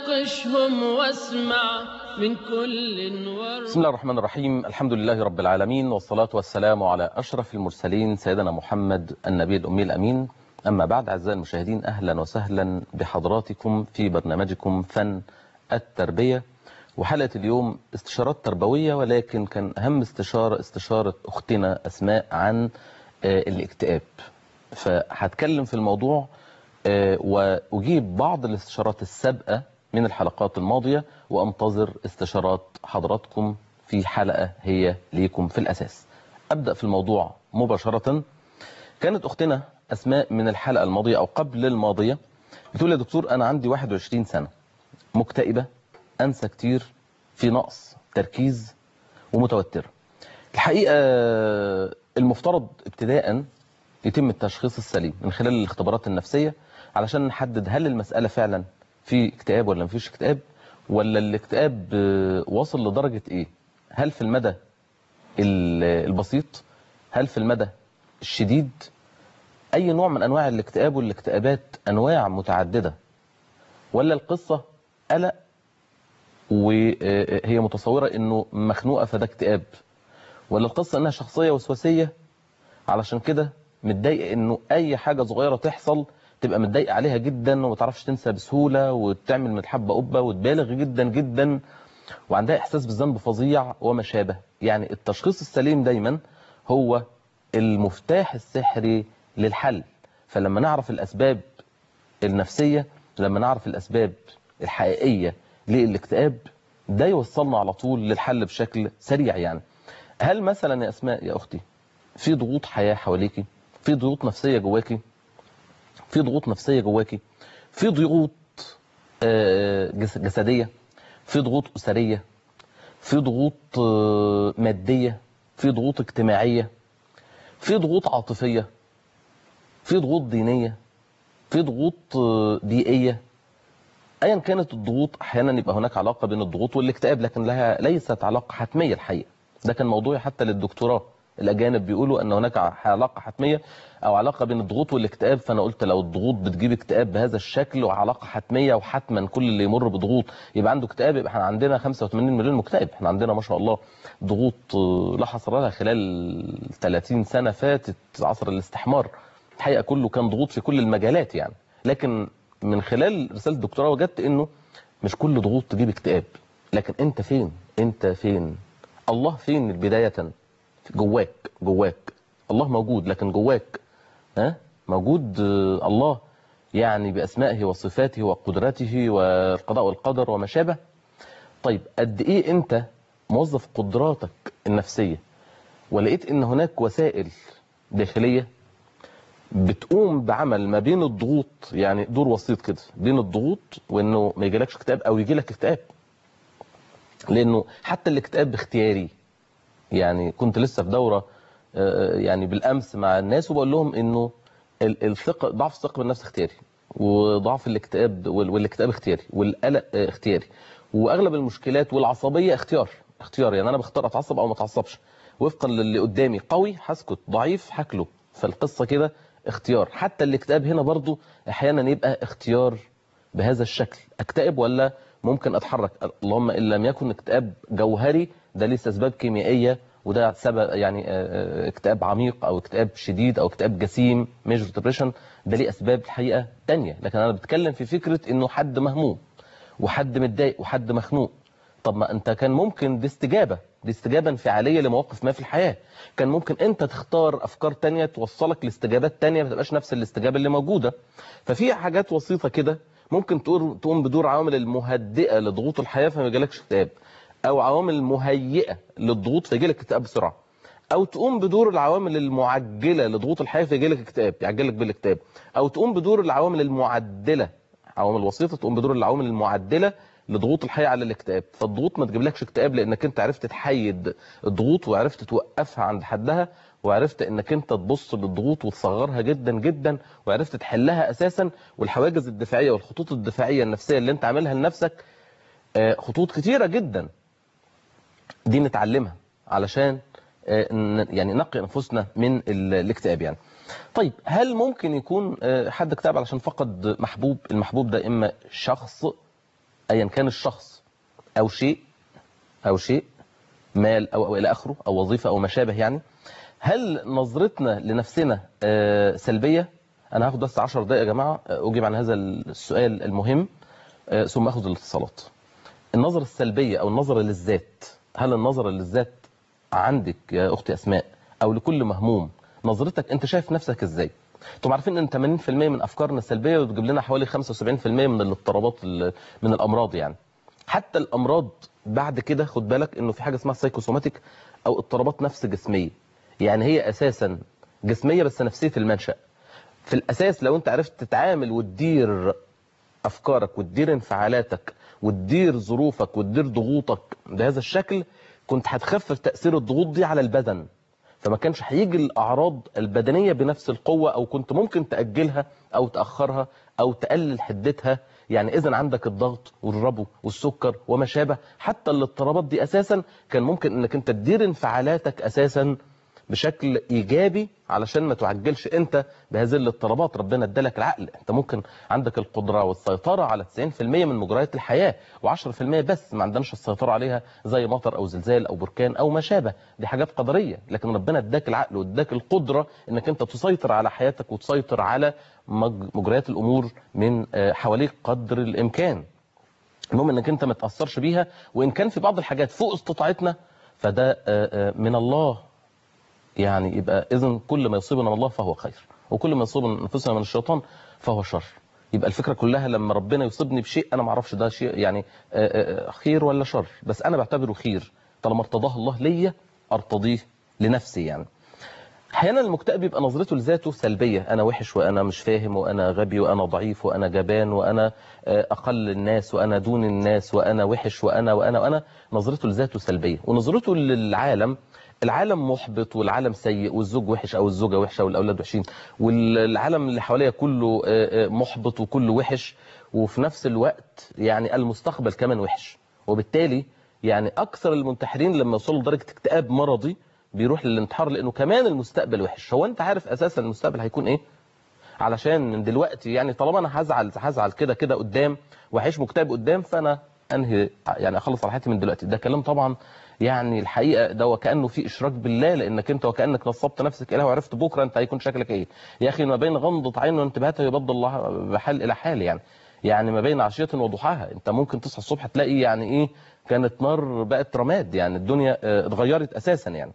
ناقشهم واسمع من كل ورد بسم الله الرحمن الرحيم الحمد لله رب العالمين والصلاة والسلام على أشرف المرسلين سيدنا محمد النبي الأمي الأمين أما بعد أعزائي المشاهدين أهلا وسهلا بحضراتكم في برنامجكم فن التربية وحلقة اليوم استشارات تربوية ولكن كان أهم استشارة استشارة أختنا أسماء عن آه، الاكتئاب فهتكلم في الموضوع آه، وأجيب بعض الاستشارات السابقة من الحلقات الماضية وأنتظر استشارات حضراتكم في حلقة هي ليكم في الأساس أبدأ في الموضوع مباشرة كانت أختنا أسماء من الحلقة الماضية أو قبل الماضية بتقول يا دكتور أنا عندي 21 سنة مكتئبة أنسى كتير في نقص تركيز ومتوترة الحقيقة المفترض ابتداء يتم التشخيص السليم من خلال الاختبارات النفسية علشان نحدد هل المسألة فعلا في اكتئاب ولا مفيش اكتئاب ولا الاكتئاب آه، واصل لدرجة ايه هل في المدى ال- البسيط هل في المدى الشديد اي نوع من انواع الاكتئاب والاكتئابات انواع متعددة ولا القصة قلق وهي متصورة انه مخنوقة فده اكتئاب ولا القصة انها شخصية وسواسية علشان كده متضايقة انه اي حاجة صغيرة تحصل تبقى متضايقة عليها جدا وما تعرفش تنسى بسهولة وتعمل من الحبة قبة وتبالغ جدا جدا وعندها احساس بالذنب فظيع وما شابه يعني التشخيص السليم دايما هو المفتاح السحري للحل فلما نعرف الاسباب النفسية لما نعرف الاسباب الحقيقية للاكتئاب ده يوصلنا على طول للحل بشكل سريع يعني هل مثلا يا اسماء يا اختي في ضغوط حياة حواليكي في ضغوط نفسية جواكي في ضغوط نفسية جواكي في ضغوط آه، جس- جسدية في ضغوط أسرية في ضغوط آه، مادية في ضغوط اجتماعية في ضغوط عاطفية في ضغوط دينية في ضغوط آه، بيئية ايا كانت الضغوط احيانا يبقى هناك علاقه بين الضغوط والاكتئاب لكن لها ليست علاقه حتميه الحقيقه ده كان موضوعي حتى للدكتوراه الاجانب بيقولوا ان هناك علاقه حتميه او علاقه بين الضغوط والاكتئاب فانا قلت لو الضغوط بتجيب اكتئاب بهذا الشكل وعلاقه حتميه وحتما كل اللي يمر بضغوط يبقى عنده اكتئاب يبقى احنا عندنا 85 مليون مكتئب احنا عندنا ما شاء الله ضغوط آه، لا حصر لها خلال 30 سنه فاتت عصر الاستحمار الحقيقه كله كان ضغوط في كل المجالات يعني لكن من خلال رساله الدكتوراه وجدت انه مش كل ضغوط تجيب اكتئاب لكن انت فين انت فين الله فين بدايه جواك جواك الله موجود لكن جواك ها موجود آه، الله يعني باسمائه وصفاته وقدرته والقضاء والقدر وما شابه طيب قد ايه انت موظف قدراتك النفسيه ولقيت ان هناك وسائل داخليه بتقوم بعمل ما بين الضغوط يعني دور وسيط كده بين الضغوط وانه ما يجيلكش اكتئاب او يجي لك اكتئاب لانه حتى الاكتئاب اختياري يعني كنت لسه في دوره آه، يعني بالامس مع الناس وبقول لهم انه ال- الثقه ضعف الثقه بالنفس اختياري وضعف الاكتئاب وال- والاكتئاب اختياري والقلق آه، اختياري واغلب المشكلات والعصبيه اختيار اختيار يعني انا بختار اتعصب او ما اتعصبش وفقا للي قدامي قوي هسكت ضعيف هاكله فالقصه كده اختيار حتى الاكتئاب هنا برضو احيانا يبقى اختيار بهذا الشكل اكتئب ولا ممكن اتحرك اللهم ان لم يكن اكتئاب جوهري ده ليه اسباب كيميائيه وده سبب يعني آه، آه، اكتئاب عميق او اكتئاب شديد او اكتئاب جسيم ميجر ديبريشن ده ليه اسباب الحقيقه تانية لكن انا بتكلم في فكره انه حد مهموم وحد متضايق وحد مخنوق طب ما انت كان ممكن دي استجابه دي استجابه انفعاليه لمواقف ما في الحياه كان ممكن انت تختار افكار تانية توصلك لاستجابات تانية ما تبقاش نفس الاستجابه اللي موجوده ففي حاجات وسيطه كده ممكن تقول تقوم بدور عوامل المهدئه لضغوط الحياه فما يجيلكش اكتئاب او عوامل مهيئه للضغوط فيجيلك اكتئاب بسرعه او تقوم بدور العوامل المعجله لضغوط الحياه فيجيلك اكتئاب يعجلك بالاكتئاب او تقوم بدور العوامل المعدله عوامل وسيطه تقوم بدور العوامل المعدله لضغوط الحياه على الاكتئاب فالضغوط ما تجيبلكش اكتئاب لانك انت عرفت تحيد الضغوط وعرفت توقفها عند حدها وعرفت انك انت تبص للضغوط وتصغرها جدا جدا وعرفت تحلها اساسا والحواجز الدفاعيه والخطوط الدفاعيه النفسيه اللي انت عاملها لنفسك آه، خطوط كتيره جدا دي نتعلمها علشان آه، ن- يعني نقي انفسنا من ال- الاكتئاب يعني طيب هل ممكن يكون آه، حد اكتئب علشان فقد محبوب المحبوب ده اما شخص ايا كان الشخص او شيء او شيء مال او, أو الى اخره او وظيفه او ما شابه يعني هل نظرتنا لنفسنا آه، سلبيه انا هاخد بس 10 دقائق يا جماعه آه، اجيب عن هذا السؤال المهم آه، ثم اخذ الاتصالات النظرة السلبية او النظرة للذات هل النظرة للذات عندك يا اختي اسماء او لكل مهموم نظرتك انت شايف نفسك ازاي انتم عارفين ان 80% من افكارنا سلبيه وتجيب لنا حوالي 75% من الاضطرابات ال- من الامراض يعني حتى الامراض بعد كده خد بالك انه في حاجه اسمها سايكوسوماتيك او اضطرابات نفس جسميه يعني هي اساسا جسميه بس نفسيه المنشا في الاساس لو انت عرفت تتعامل وتدير افكارك وتدير انفعالاتك وتدير ظروفك وتدير ضغوطك بهذا الشكل كنت هتخفف تاثير الضغوط دي على البدن فما كانش هيجي الاعراض البدنيه بنفس القوه او كنت ممكن تاجلها او تاخرها او تقلل حدتها يعني اذا عندك الضغط والربو والسكر وما شابه حتى الاضطرابات دي اساسا كان ممكن انك انت تدير انفعالاتك اساسا بشكل ايجابي علشان ما تعجلش انت بهذه الاضطرابات ربنا ادالك العقل انت ممكن عندك القدره والسيطره على 90% من مجريات الحياه و10% بس ما عندناش السيطره عليها زي مطر او زلزال او بركان او ما شابه دي حاجات قدريه لكن ربنا اداك العقل واداك القدره انك انت تسيطر على حياتك وتسيطر على مج- مجريات الامور من آه، حواليك قدر الامكان المهم انك انت ما تاثرش بيها وان كان في بعض الحاجات فوق استطاعتنا فده آه، آه، من الله يعني يبقى اذا كل ما يصيبنا من الله فهو خير وكل ما يصيبنا انفسنا من الشيطان فهو شر يبقى الفكره كلها لما ربنا يصيبني بشيء انا ما اعرفش ده شيء يعني آه، آه، خير ولا شر بس انا بعتبره خير طالما ارتضاه الله ليا ارتضيه لنفسي يعني احيانا المكتئب يبقى نظرته لذاته سلبيه انا وحش وانا مش فاهم وانا غبي وانا ضعيف وانا جبان وانا آه، اقل الناس وانا دون الناس وانا وحش وانا وانا وانا نظرته لذاته سلبيه ونظرته للعالم العالم محبط والعالم سيء والزوج وحش او الزوجه وحشه والاولاد وحشين والعالم اللي حواليا كله آه، آه، محبط وكله وحش وفي نفس الوقت يعني المستقبل كمان وحش وبالتالي يعني اكثر المنتحرين لما يوصلوا لدرجه اكتئاب مرضي بيروح للانتحار لانه كمان المستقبل وحش هو انت عارف اساسا المستقبل هيكون ايه علشان من دلوقتي يعني طالما انا هزعل هزعل كده كده قدام وهعيش مكتئب قدام فانا انهي يعني اخلص على حياتي من دلوقتي ده كلام طبعا يعني الحقيقه ده وكانه في اشراك بالله لانك انت وكانك نصبت نفسك اله وعرفت بكره انت هيكون شكلك ايه يا اخي ما بين غمضه عين وانتباهاتها يبدل الله بحال الى حال يعني يعني ما بين عشيه وضحاها انت ممكن تصحى الصبح تلاقي يعني ايه كانت نار بقت رماد يعني الدنيا اه، اتغيرت اساسا يعني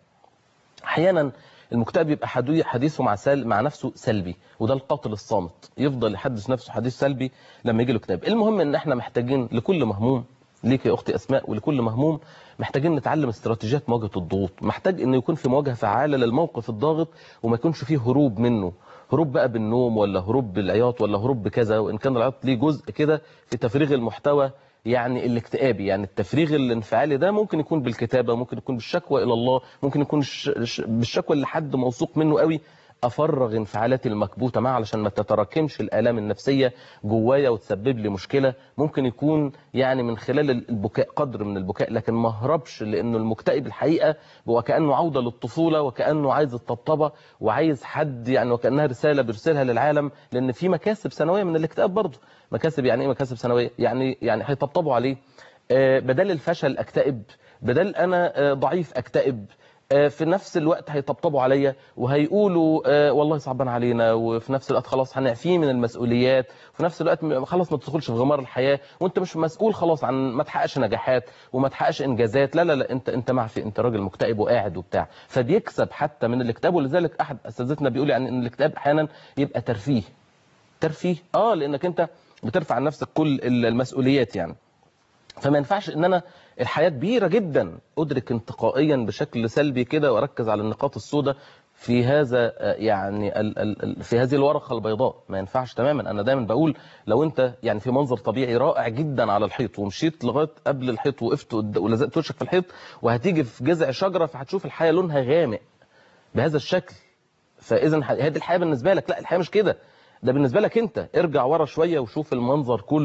احيانا المكتئب يبقى حدي- حديثه مع سل... مع نفسه سلبي وده القاتل الصامت يفضل يحدث نفسه حديث سلبي لما يجي له اكتئاب المهم ان احنا محتاجين لكل مهموم ليك يا اختي اسماء ولكل مهموم محتاجين نتعلم استراتيجيات مواجهه الضغوط محتاج انه يكون في مواجهه فعاله للموقف الضاغط وما يكونش فيه هروب منه هروب بقى بالنوم ولا هروب بالعياط ولا هروب بكذا وان كان العياط ليه جزء كده في تفريغ المحتوى يعني الاكتئابي يعني التفريغ الانفعالي ده ممكن يكون بالكتابه ممكن يكون بالشكوى الى الله ممكن يكون ش- ش- بالشكوى لحد موثوق منه قوي افرغ انفعالاتي المكبوته معاه علشان ما تتراكمش الالام النفسيه جوايا وتسبب لي مشكله ممكن يكون يعني من خلال البكاء قدر من البكاء لكن ما اهربش لانه المكتئب الحقيقه هو كانه عوده للطفوله وكانه عايز الطبطبه وعايز حد يعني وكانها رساله بيرسلها للعالم لان في مكاسب سنويه من الاكتئاب برضه مكاسب يعني ايه مكاسب سنويه يعني يعني هيطبطبوا عليه آه، بدل الفشل اكتئب بدل انا آه، ضعيف اكتئب آه، في نفس الوقت هيطبطبوا عليا وهيقولوا آه، والله صعبان علينا وفي نفس الوقت خلاص هنعفيه من المسؤوليات وفي نفس الوقت م- خلاص ما تدخلش في غمار الحياه وانت مش مسؤول خلاص عن ما تحققش نجاحات وما تحققش انجازات لا لا لا انت انت معفي انت راجل مكتئب وقاعد وبتاع فبيكسب حتى من الاكتئاب ولذلك احد اساتذتنا بيقول يعني ان الاكتئاب احيانا يبقى ترفيه ترفيه اه لانك انت بترفع عن نفسك كل المسؤوليات يعني فما ينفعش ان انا الحياه كبيره جدا ادرك انتقائيا بشكل سلبي كده واركز على النقاط السوداء في هذا آه، يعني ال ال ال في هذه الورقه البيضاء ما ينفعش تماما انا دايما بقول لو انت يعني في منظر طبيعي رائع جدا على الحيط ومشيت لغايه قبل الحيط وقفت قد- ولزقت وشك في الحيط وهتيجي في جذع شجره فهتشوف الحياه لونها غامق بهذا الشكل فاذا هذه الحياه بالنسبه لك لا الحياه مش كده ده بالنسبه لك انت ارجع ورا شويه وشوف المنظر كله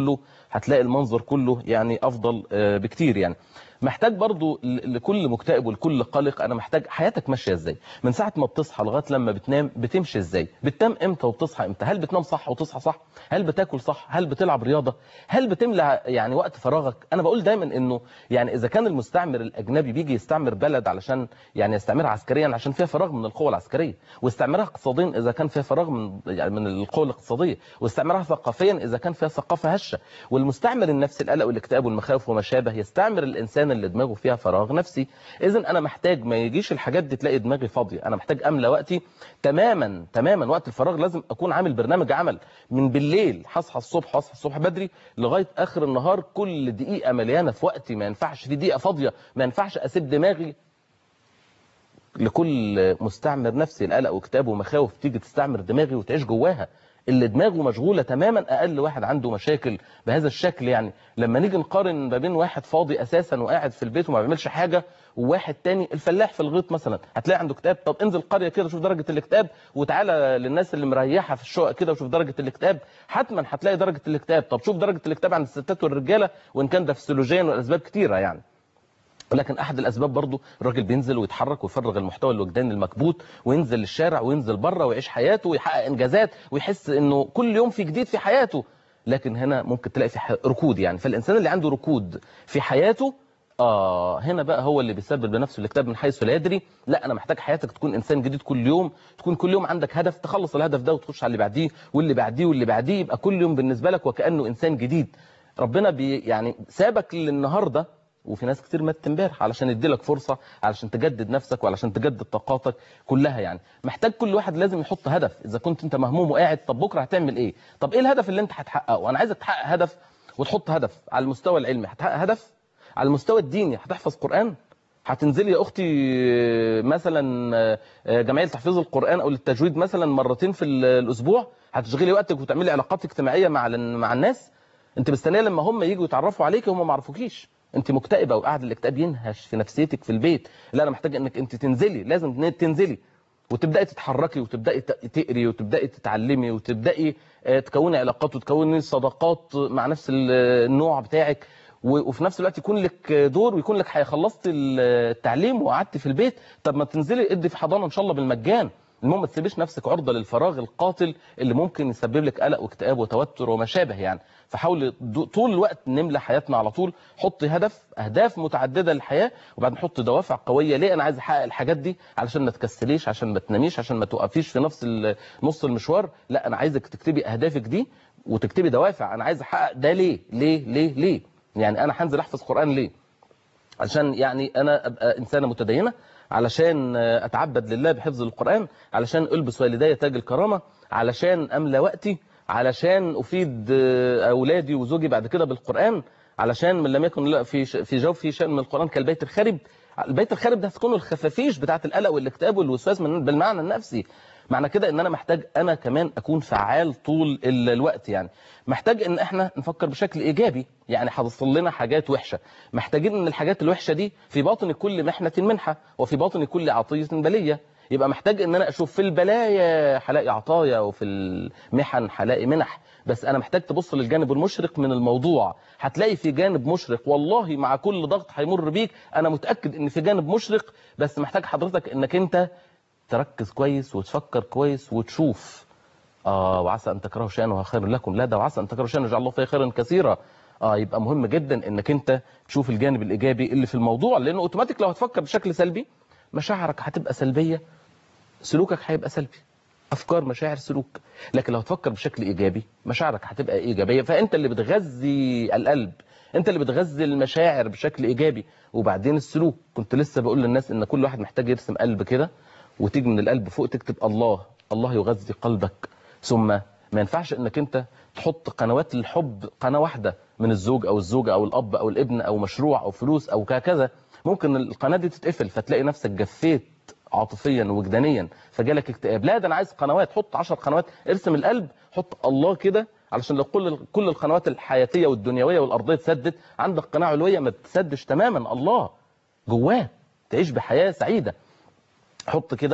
هتلاقي المنظر كله يعني افضل آه، بكتير يعني محتاج برضو ل- لكل مكتئب ولكل قلق انا محتاج حياتك ماشيه ازاي من ساعه ما بتصحى لغايه لما بتنام بتمشي ازاي بتنام امتى وبتصحى امتى هل بتنام صح وتصحى صح هل بتاكل صح هل بتلعب رياضه هل بتملى يعني وقت فراغك انا بقول دايما انه يعني اذا كان المستعمر الاجنبي بيجي يستعمر بلد علشان يعني يستعمرها عسكريا عشان فيها فراغ من القوه العسكريه واستعمارها اقتصاديا اذا كان فيها فراغ من يعني من القوه الاقتصاديه واستعمارها ثقافيا اذا كان فيها ثقافه هشه والمستعمر النفسي القلق والاكتئاب والمخاوف وما شابه يستعمر الانسان اللي دماغه فيها فراغ نفسي اذا انا محتاج ما يجيش الحاجات دي تلاقي دماغي فاضيه انا محتاج املى وقتي تماما تماما وقت الفراغ لازم اكون عامل برنامج عمل من بالليل هصحى الصبح واصحى الصبح بدري لغايه اخر النهار كل دقيقه مليانه في وقتي ما ينفعش في دقيقه فاضيه ما ينفعش اسيب دماغي لكل مستعمر نفسي القلق واكتئاب ومخاوف تيجي تستعمر دماغي وتعيش جواها اللي دماغه مشغوله تماما اقل واحد عنده مشاكل بهذا الشكل يعني لما نيجي نقارن ما بين واحد فاضي اساسا وقاعد في البيت وما بيعملش حاجه وواحد تاني الفلاح في الغيط مثلا هتلاقي عنده اكتئاب طب انزل قريه كده شوف درجه الاكتئاب وتعالى للناس اللي مريحه في الشقق كده وشوف درجه الاكتئاب حتما هتلاقي درجه الاكتئاب طب شوف درجه الاكتئاب عند الستات والرجاله وان كان ده فسيولوجيا والاسباب كتيره يعني ولكن احد الاسباب برضو الراجل بينزل ويتحرك ويفرغ المحتوى الوجداني المكبوت وينزل الشارع وينزل بره ويعيش حياته ويحقق انجازات ويحس انه كل يوم في جديد في حياته لكن هنا ممكن تلاقي في ح- ركود يعني فالانسان اللي عنده ركود في حياته آه هنا بقى هو اللي بيسبب لنفسه الاكتئاب من حيث لا يدري لا انا محتاج حياتك تكون انسان جديد كل يوم تكون كل يوم عندك هدف تخلص الهدف ده وتخش على اللي بعديه واللي بعديه واللي بعديه يبقى كل يوم بالنسبه لك وكانه انسان جديد ربنا بي يعني سابك للنهارده وفي ناس كتير ماتت امبارح علشان يديلك فرصه علشان تجدد نفسك وعلشان تجدد طاقاتك كلها يعني محتاج كل واحد لازم يحط هدف اذا كنت انت مهموم وقاعد طب بكره هتعمل ايه طب ايه الهدف اللي انت هتحققه وانا عايزك تحقق هدف وتحط هدف على المستوى العلمي هتحقق هدف على المستوى الديني هتحفظ قران هتنزلي يا اختي مثلا جمعيه تحفيظ القران او للتجويد مثلا مرتين في الاسبوع هتشغلي وقتك وتعملي علاقات اجتماعيه مع مع الناس انت مستنيه لما هم يجوا يتعرفوا عليك هم ما عرفوكيش انت مكتئبه وقاعد الاكتئاب ينهش في نفسيتك في البيت لا انا محتاجه انك انت تنزلي لازم تنزلي وتبداي تتحركي وتبداي تقري وتبداي تتعلمي وتبداي تكوني علاقات وتكوني صداقات مع نفس النوع بتاعك وفي نفس الوقت يكون لك دور ويكون لك خلصت التعليم وقعدت في البيت طب ما تنزلي ادي في حضانه ان شاء الله بالمجان المهم ما تسيبيش نفسك عرضه للفراغ القاتل اللي ممكن يسبب لك قلق واكتئاب وتوتر وما شابه يعني فحاولي طول الوقت نملى حياتنا على طول حطي هدف اهداف متعدده للحياه وبعدين حطي دوافع قويه ليه انا عايز احقق الحاجات دي علشان ما تكسليش عشان ما تناميش عشان ما توقفيش في نفس نص المشوار لا انا عايزك تكتبي اهدافك دي وتكتبي دوافع انا عايز احقق ده ليه ليه ليه ليه يعني انا هنزل احفظ قران ليه عشان يعني انا ابقى انسانه متدينه علشان اتعبد لله بحفظ القران علشان البس والدي تاج الكرامه علشان املى وقتي علشان افيد اولادي وزوجي بعد كده بالقران علشان من لم يكن لا في في جوفي شيء من القران كالبيت الخارب البيت الخارب ده هتكون الخفافيش بتاعه القلق والاكتئاب والوسواس من بالمعنى النفسي معنى كده ان انا محتاج انا كمان اكون فعال طول الوقت يعني محتاج ان احنا نفكر بشكل ايجابي يعني هتصل لنا حاجات وحشه محتاجين ان الحاجات الوحشه دي في باطن كل محنه منحه وفي باطن كل عطيه بليه يبقى محتاج ان انا اشوف في البلايا هلاقي عطايا وفي المحن هلاقي منح بس انا محتاج تبص للجانب المشرق من الموضوع هتلاقي في جانب مشرق والله مع كل ضغط هيمر بيك انا متاكد ان في جانب مشرق بس محتاج حضرتك انك انت تركز كويس وتفكر كويس وتشوف اه وعسى ان تكرهوا شيئا وهو خير لكم لا ده وعسى ان تكرهوا شيئا يجعل الله فيه خيرا كثيرا اه يبقى مهم جدا انك انت تشوف الجانب الايجابي اللي في الموضوع لانه اوتوماتيك لو هتفكر بشكل سلبي مشاعرك هتبقى سلبيه سلوكك هيبقى سلبي افكار مشاعر سلوك لكن لو هتفكر بشكل ايجابي مشاعرك هتبقى ايجابيه فانت اللي بتغذي القلب انت اللي بتغذي المشاعر بشكل ايجابي وبعدين السلوك كنت لسه بقول للناس ان كل واحد محتاج يرسم قلب كده وتيجي من القلب فوق تكتب الله الله يغذي قلبك ثم ما ينفعش انك انت تحط قنوات الحب قناه واحده من الزوج او الزوجه او الاب او الابن او مشروع او فلوس او كذا ممكن القناه دي تتقفل فتلاقي نفسك جفيت عاطفيا وجدانيا فجالك اكتئاب لا ده انا عايز قنوات حط 10 قنوات ارسم القلب حط الله كده علشان لو كل كل القنوات الحياتيه والدنيويه والارضيه اتسدت عندك قناه علويه ما تسدش تماما الله جواه تعيش بحياه سعيده حط كده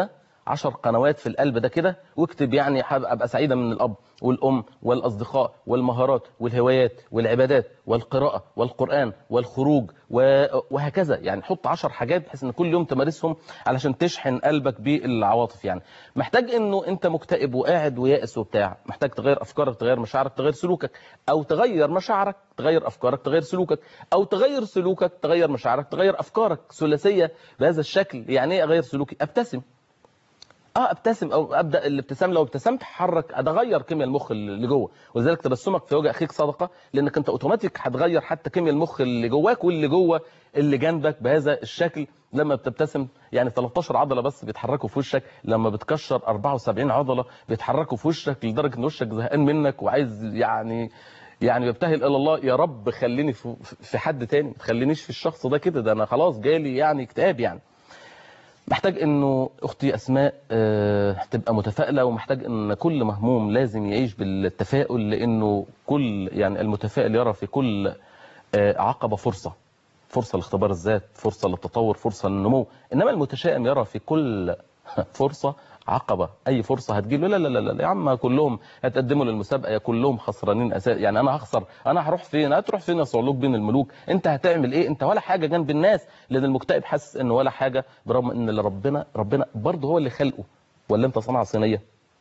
عشر قنوات في القلب ده كده واكتب يعني حابب ابقى سعيده من الاب والام والاصدقاء والمهارات والهوايات والعبادات والقراءه والقران والخروج و- وهكذا يعني حط عشر حاجات بحيث ان كل يوم تمارسهم علشان تشحن قلبك بالعواطف يعني محتاج انه انت مكتئب وقاعد ويائس وبتاع محتاج تغير افكارك تغير مشاعرك تغير سلوكك او تغير مشاعرك تغير افكارك تغير سلوكك او تغير سلوكك تغير مشاعرك تغير افكارك ثلاثيه بهذا الشكل يعني ايه اغير سلوكي ابتسم اه ابتسم او ابدا الابتسام لو ابتسمت حرك اتغير كيمياء المخ اللي جوه ولذلك تبسمك في وجه اخيك صدقه لانك انت اوتوماتيك هتغير حتى كيمياء المخ اللي جواك واللي جوه اللي جنبك بهذا الشكل لما بتبتسم يعني 13 عضله بس بيتحركوا في وشك لما بتكشر 74 عضله بيتحركوا في وشك لدرجه ان وشك زهقان منك وعايز يعني يعني بيبتهل الى الله يا رب خليني في في حد تاني ما تخلينيش في الشخص ده كده ده انا خلاص جالي يعني اكتئاب يعني محتاج انه اختي اسماء آه، تبقى متفائله ومحتاج ان كل مهموم لازم يعيش بالتفاؤل لانه كل يعني المتفائل يرى في كل آه، عقبه فرصه فرصه لاختبار الذات فرصه للتطور فرصه للنمو انما المتشائم يرى في كل فرصه عقبه اي فرصه هتجيله لا لا لا لا يا عم كلهم هتقدموا للمسابقه يا كلهم خسرانين اساس يعني انا هخسر انا هروح فين هتروح فين يا صعلوك بين الملوك انت هتعمل ايه انت ولا حاجه جنب الناس لان المكتئب حاسس انه ولا حاجه برغم ان اللي ربنا ربنا برضه هو اللي خلقه ولا انت صنعه صينيه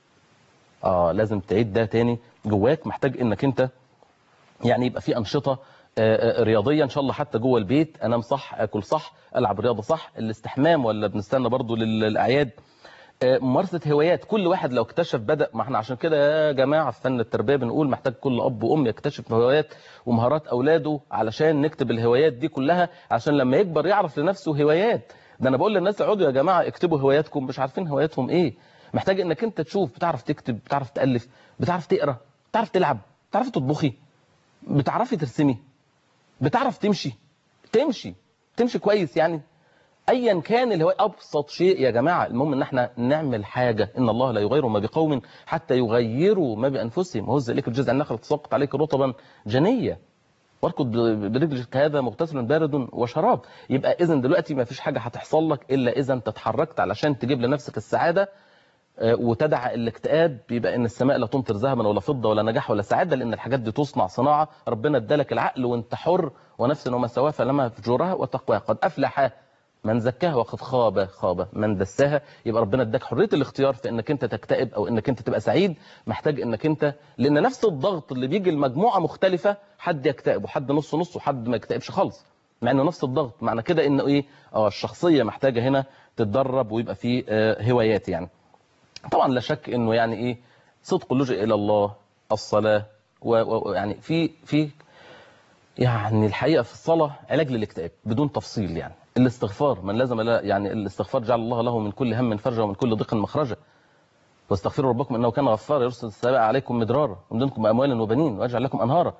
اه لازم تعيد ده تاني جواك محتاج انك انت يعني يبقى في انشطه آه، آه، رياضيه ان شاء الله حتى جوه البيت انام صح اكل صح العب رياضه صح الاستحمام ولا بنستنى برضو لل- للاعياد آه، ممارسه هوايات كل واحد لو اكتشف بدا ما احنا عشان كده يا جماعه في فن التربيه بنقول محتاج كل اب وام يكتشف هوايات ومهارات اولاده علشان نكتب الهوايات دي كلها عشان لما يكبر يعرف لنفسه هوايات ده انا بقول للناس اقعدوا يا جماعه اكتبوا هواياتكم مش عارفين هواياتهم ايه محتاج انك انت تشوف بتعرف تكتب بتعرف تالف بتعرف تقرا بتعرف تلعب بتعرف تطبخي بتعرفي ترسمي بتعرف تمشي تمشي تمشي كويس يعني ايا كان اللي هو ابسط شيء يا جماعه المهم ان احنا نعمل حاجه ان الله لا يغير ما بقوم حتى يغيروا ما بانفسهم وهز اليك الجزء النخل تساقط عليك رطبا جنيه واركض ب- برجلك هذا مغتسل بارد وشراب يبقى اذا دلوقتي ما فيش حاجه هتحصل لك الا اذا انت اتحركت علشان تجيب لنفسك السعاده آه، وتدع الاكتئاب يبقى ان السماء لا تمطر ذهبا ولا فضه ولا نجاح ولا سعاده لان الحاجات دي تصنع صناعه ربنا ادالك العقل وانت حر ونفس وما سواها فلما فجورها وتقواها قد افلح من زكاها وقد خاب خاب من دساها يبقى ربنا اداك حريه الاختيار في انك انت تكتئب او انك انت تبقى سعيد محتاج انك انت لان نفس الضغط اللي بيجي لمجموعه مختلفه حد يكتئب وحد نص نص وحد ما يكتئبش خالص مع انه نفس الضغط معنى كده انه ايه اه الشخصيه محتاجه هنا تتدرب ويبقى في آه، هوايات يعني طبعا لا شك انه يعني ايه صدق اللجوء الى الله الصلاه و- ويعني في في يعني الحقيقه في الصلاه علاج للاكتئاب بدون تفصيل يعني الاستغفار من لازم لا يعني الاستغفار جعل الله له من كل هم فرجا ومن كل ضيق مخرجا واستغفروا ربكم انه كان غفارا يرسل السماء عليكم مدرارا ويمددكم باموال وبنين ويجعل لكم انهارا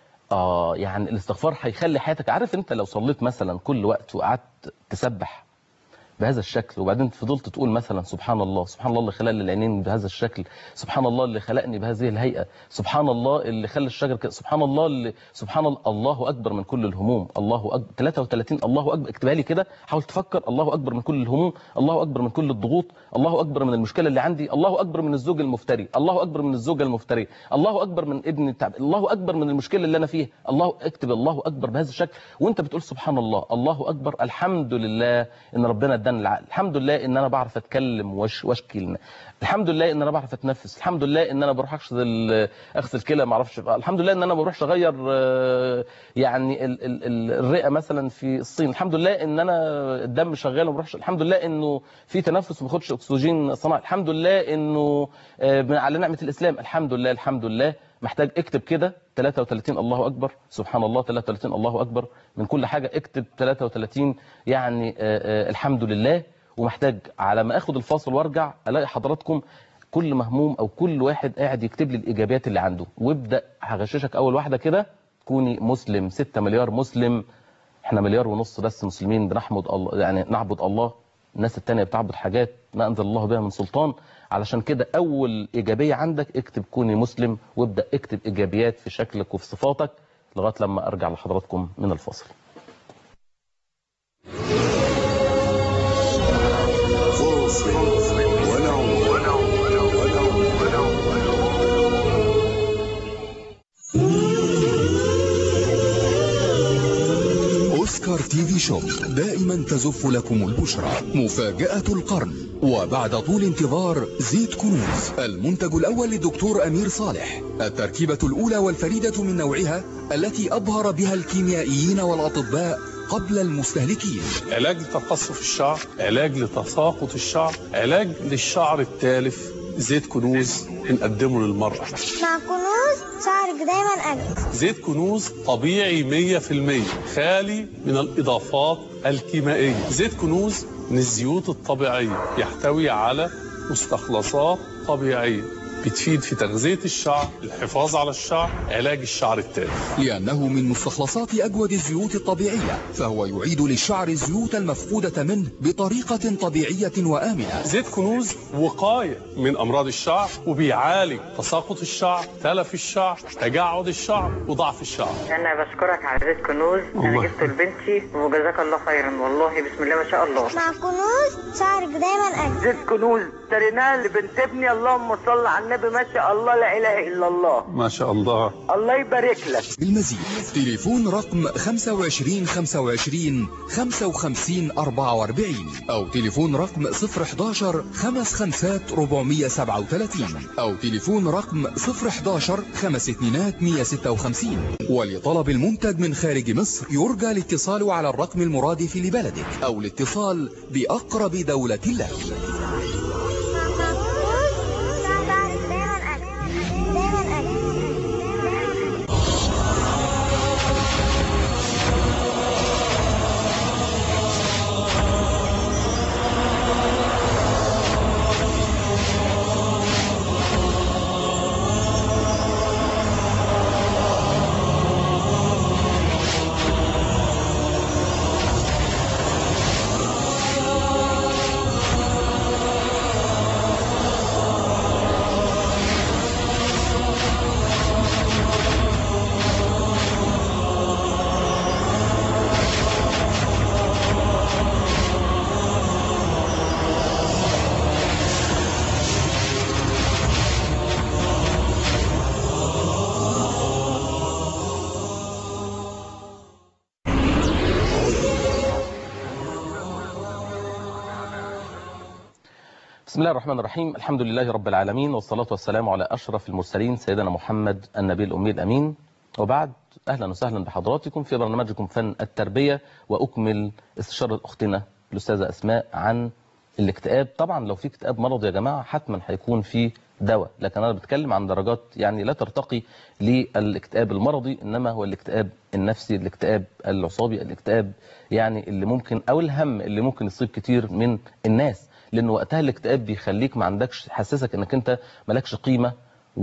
اه يعني الاستغفار هيخلي حياتك عارف انت لو صليت مثلا كل وقت وقعدت تسبح بهذا الشكل وبعدين فضلت تقول مثلا سبحان الله سبحان الله اللي خلق لي العينين بهذا الشكل سبحان الله اللي خلقني بهذه الهيئة سبحان الله اللي خلى الشجر كده سبحان الله اللي سبحان الله الله أكبر من كل الهموم الله أكبر 33 الله أكبر اكتبها لي كده حاول تفكر الله أكبر من كل الهموم الله أكبر من كل الضغوط الله أكبر من المشكلة اللي عندي الله أكبر من الزوج المفتري الله أكبر من الزوجة المفترية الله أكبر من ابن التعب الله أكبر من المشكلة اللي أنا فيها الله اكتب الله أكبر بهذا الشكل وانت بتقول سبحان الله الله أكبر الحمد لله إن ربنا اداني العقل الحمد لله إن أنا بعرف أتكلم وش واشكي الحمد لله إن أنا بعرف أتنفس الحمد لله إن أنا بروح أغسل أغسل كلى ما أعرفش الحمد لله إن أنا ما بروحش أغير آه، يعني ال- ال- ال- الرئة مثلا في الصين الحمد لله إن أنا الدم شغال وما بروحش الحمد لله إنه في تنفس وما باخدش أكسجين صناعي الحمد لله إنه آه، من على نعمة الإسلام الحمد لله الحمد لله محتاج اكتب كده 33 الله أكبر سبحان الله 33 الله أكبر من كل حاجة اكتب 33 يعني آه، آه، الحمد لله ومحتاج على ما اخد الفاصل وارجع الاقي حضراتكم كل مهموم او كل واحد قاعد يكتب لي الايجابيات اللي عنده وابدا هغششك اول واحده كده كوني مسلم 6 مليار مسلم احنا مليار ونص بس مسلمين بنحمد الله يعني نعبد الله الناس التانية بتعبد حاجات ما انزل الله بها من سلطان علشان كده اول ايجابيه عندك اكتب كوني مسلم وابدا اكتب ايجابيات في شكلك وفي صفاتك لغايه لما ارجع لحضراتكم من الفاصل Full swing, سكر تي في شوب دائما تزف لكم البشرى مفاجأة القرن وبعد طول انتظار زيت كنوز المنتج الأول للدكتور أمير صالح التركيبة الأولى والفريدة من نوعها التي أبهر بها الكيميائيين والأطباء قبل المستهلكين علاج لتقصف الشعر علاج لتساقط الشعر علاج للشعر التالف زيت كنوز بنقدمه للمرأة مع كنوز شعرك دايما أجمل زيت كنوز طبيعي 100% خالي من الإضافات الكيميائية زيت كنوز من الزيوت الطبيعية يحتوي على مستخلصات طبيعية بتفيد في تغذية الشعر الحفاظ على الشعر علاج الشعر التالف لأنه من مستخلصات أجود الزيوت الطبيعية فهو يعيد للشعر الزيوت المفقودة منه بطريقة طبيعية وآمنة زيت كنوز وقاية من أمراض الشعر وبيعالج تساقط الشعر تلف الشعر تجعد الشعر وضعف الشعر انا بشكرك على زيت كنوز الله. انا جبته لبنتي وجزاك الله خيرا والله بسم الله ما شاء الله مع كنوز شعرك دايما أجمل زيت كنوز اشتريناه لبنت ابني اللهم صل على النبي ما شاء الله لا اله الا الله ما شاء الله الله يبارك لك بالمزيد تليفون رقم 25 25 55 44 أو تليفون رقم 011 خمس خمسات 437 أو تليفون رقم 011 خمس اتنينات 156 ولطلب المنتج من خارج مصر يرجى الاتصال على الرقم المرادف لبلدك أو الاتصال بأقرب دولة لك مع كنوز شعرك دايما أجمل دايما أجمل بسم الله الرحمن الرحيم الحمد لله رب العالمين والصلاة والسلام على أشرف المرسلين سيدنا محمد النبي الأمي الأمين وبعد أهلا وسهلا بحضراتكم في برنامجكم فن التربية وأكمل استشارة أختنا الأستاذة أسماء عن الاكتئاب طبعا لو في اكتئاب مرض يا جماعة حتما هيكون فيه دواء لكن أنا بتكلم عن درجات يعني لا ترتقي للاكتئاب المرضي إنما هو الاكتئاب النفسي الاكتئاب العصابي الاكتئاب يعني اللي ممكن أو الهم اللي ممكن يصيب كتير من الناس لأن وقتها الاكتئاب بيخليك ما عندكش حسسك إنك أنت مالكش قيمة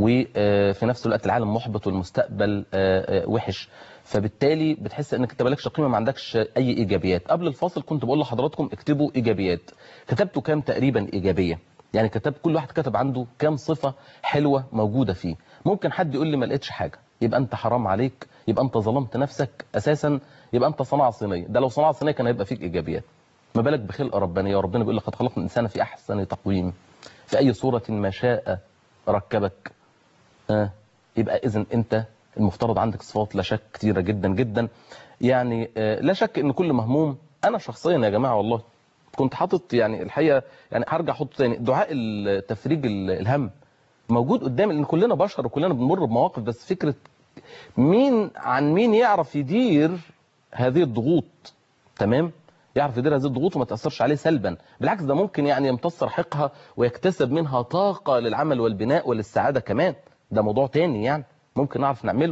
وفي نفس الوقت العالم محبط والمستقبل آه، آه، وحش فبالتالي بتحس انك انت مالكش قيمه ما عندكش اي ايجابيات قبل الفاصل كنت بقول لحضراتكم اكتبوا ايجابيات كتبتوا كام تقريبا ايجابيه يعني كتب كل واحد كتب عنده كام صفه حلوه موجوده فيه ممكن حد يقول لي ما لقيتش حاجه يبقى انت حرام عليك يبقى انت ظلمت نفسك اساسا يبقى انت صناعه صينيه ده لو صناعه صينيه كان هيبقى فيك ايجابيات ما بالك بخلقه ربانيه وربنا بيقول لقد خلقنا الانسان في احسن تقويم في اي صوره ما شاء ركبك آه. يبقى اذا انت المفترض عندك صفات لا شك كتيره جدا جدا يعني آه لا شك ان كل مهموم انا شخصيا يا جماعه والله كنت حاطط يعني الحقيقه يعني هرجع احطه تاني دعاء التفريج ال- الهم موجود قدامي لان كلنا بشر وكلنا بنمر بمواقف بس فكره مين عن مين يعرف يدير هذه الضغوط تمام يعرف يدير هذه الضغوط وما تاثرش عليه سلبا بالعكس ده ممكن يعني يمتص رحقها ويكتسب منها طاقه للعمل والبناء وللسعاده كمان ده موضوع تاني يعني ممكن نعرف نعمله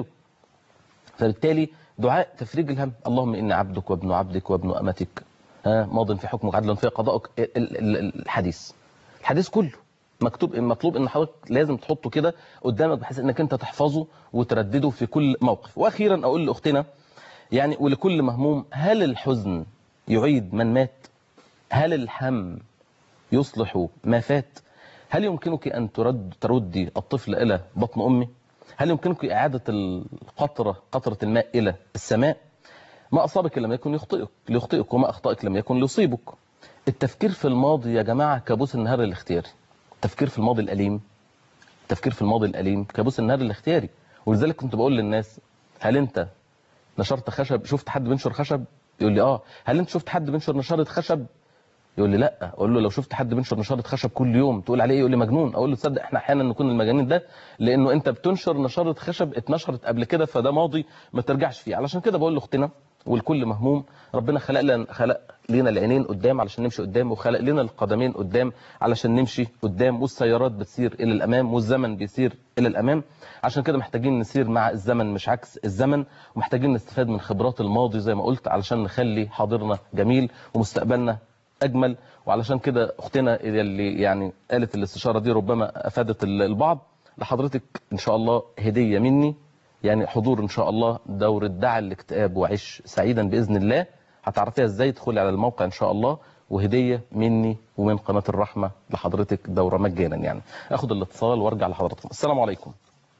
فبالتالي دعاء تفريج الهم اللهم اني عبدك وابن عبدك وابن امتك ها ماض في حكمك عدل في قضائك ال- ال- ال- الحديث الحديث كله مكتوب مطلوب ان حضرتك لازم تحطه كده قدامك بحيث انك انت تحفظه وتردده في كل موقف واخيرا اقول لاختنا يعني ولكل مهموم هل الحزن يعيد من مات هل الهم يصلح ما فات هل يمكنك أن ترد تردي الطفل إلى بطن أمه هل يمكنك إعادة القطرة قطرة الماء إلى السماء ما أصابك لم يكن يخطئك ليخطئك وما أخطأك لم يكن ليصيبك التفكير في الماضي يا جماعة كابوس النهار الاختياري التفكير في الماضي الأليم التفكير في الماضي الأليم كابوس النهار الاختياري ولذلك كنت بقول للناس هل أنت نشرت خشب شفت حد بينشر خشب يقول لي اه هل انت شفت حد بينشر نشاره خشب يقول لي لا اقول له لو شفت حد بينشر نشاره خشب كل يوم تقول عليه إيه؟ يقول لي مجنون اقول له تصدق احنا احيانا نكون المجانين ده لانه انت بتنشر نشاره خشب اتنشرت قبل كده فده ماضي ما ترجعش فيه علشان كده بقول لاختنا والكل مهموم ربنا خلق لنا خلق لنا العينين قدام علشان نمشي قدام وخلق لنا القدمين قدام علشان نمشي قدام والسيارات بتسير الى الامام والزمن بيسير الى الامام عشان كده محتاجين نسير مع الزمن مش عكس الزمن ومحتاجين نستفاد من خبرات الماضي زي ما قلت علشان نخلي حاضرنا جميل ومستقبلنا اجمل وعلشان كده اختنا اللي يعني قالت الاستشاره دي ربما افادت البعض لحضرتك ان شاء الله هديه مني يعني حضور ان شاء الله دورة دع الاكتئاب وعيش سعيدا باذن الله هتعرفيها ازاي تدخلي على الموقع ان شاء الله وهديه مني ومن قناه الرحمه لحضرتك دوره مجانا يعني اخد الاتصال وارجع لحضراتكم السلام عليكم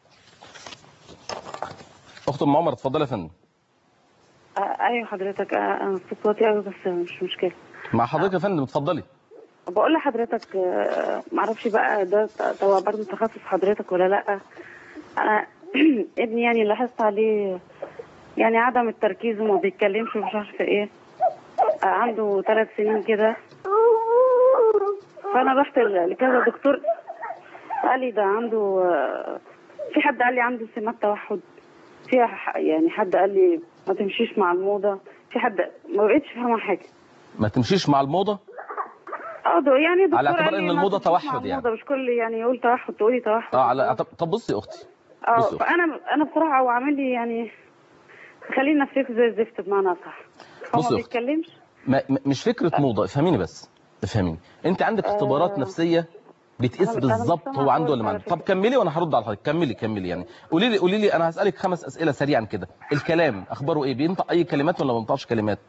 اخت ام عمر اتفضلي يا فندم آه، ايوه حضرتك آه، انا صوت واطي قوي بس مش مشكله مع حضرتك يا فندم اتفضلي بقول لحضرتك آه، معرفش بقى ده ده برضه تخصص حضرتك ولا لا انا ابني يعني لاحظت عليه يعني عدم التركيز وما بيتكلمش ومش عارفه ايه آه، عنده ثلاث سنين كده فانا رحت ل- لكذا دكتور قال لي ده عنده آه، في حد قال لي عنده سمات توحد في ح- يعني حد قال لي ما تمشيش مع الموضه في حد ما بقتش فاهمه حاجه ما تمشيش مع الموضه اه ده يعني دكتور على اعتبار قال لي إن ما الموضة تمشيش مع توحد يعني. الموضة، مش كل يعني يقول توحد تقولي توحد اه على طب, طب بصي يا اختي اه بصي يا أختي. فانا انا بصراحه هو عامل لي يعني خلينا نفسيته زي الزفت بمعنى اصح هو بصي ما يا أختي. بيتكلمش ما ما- مش فكره موضه افهميني بس افهميني انت عندك اختبارات آه. نفسيه بتقيس أنا- أنا مش بالظبط سامعة هو عنده خالص ولا ما على عنده طب فكرة. كملي وانا هرد على حضرتك كملي كملي يعني قولي لي قولي لي انا هسالك خمس اسئله سريعا كده الكلام اخباره ايه بينطق اي كلمات ولا ما بينطقش كلمات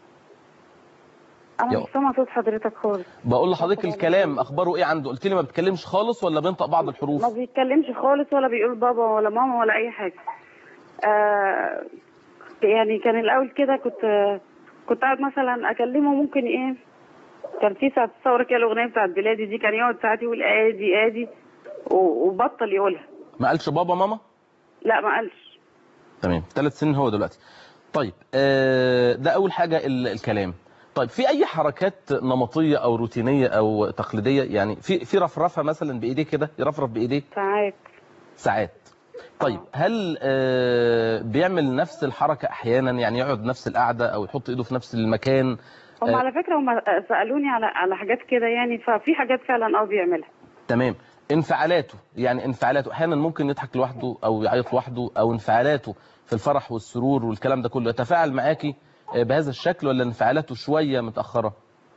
انا يا- مش سامعه صوت حضرتك خالص بقول لحضرتك الكلام اخباره ايه عنده قلت لي ما بيتكلمش خالص ولا بينطق بعض الحروف ما بيتكلمش خالص ولا بيقول بابا ولا ماما ولا اي حاجه آه يعني كان الاول كده كنت كنت قاعد مثلا اكلمه ممكن ايه كان في ساعه الثوره كده الاغنيه بتاعت بلادي دي كان يقعد ساعات يقول ادي ادي و- وبطل يقولها ما قالش بابا ماما لا ما قالش تمام ثلاث سنين هو دلوقتي طيب آه، ده اول حاجه ال- الكلام طيب في اي حركات نمطيه او روتينيه او تقليديه يعني في في رفرفه مثلا بايديه كده يرفرف بايديه ساعات ساعات طيب هل آه، بيعمل نفس الحركه احيانا يعني يقعد نفس القعده او يحط ايده في نفس المكان هم آه. على فكره هم سالوني على على حاجات كده يعني ففي حاجات فعلا اه بيعملها تمام انفعالاته يعني انفعالاته احيانا ممكن يضحك لوحده او يعيط لوحده او انفعالاته في الفرح والسرور والكلام ده كله يتفاعل معاكي آه، بهذا الشكل ولا انفعالاته شويه متاخره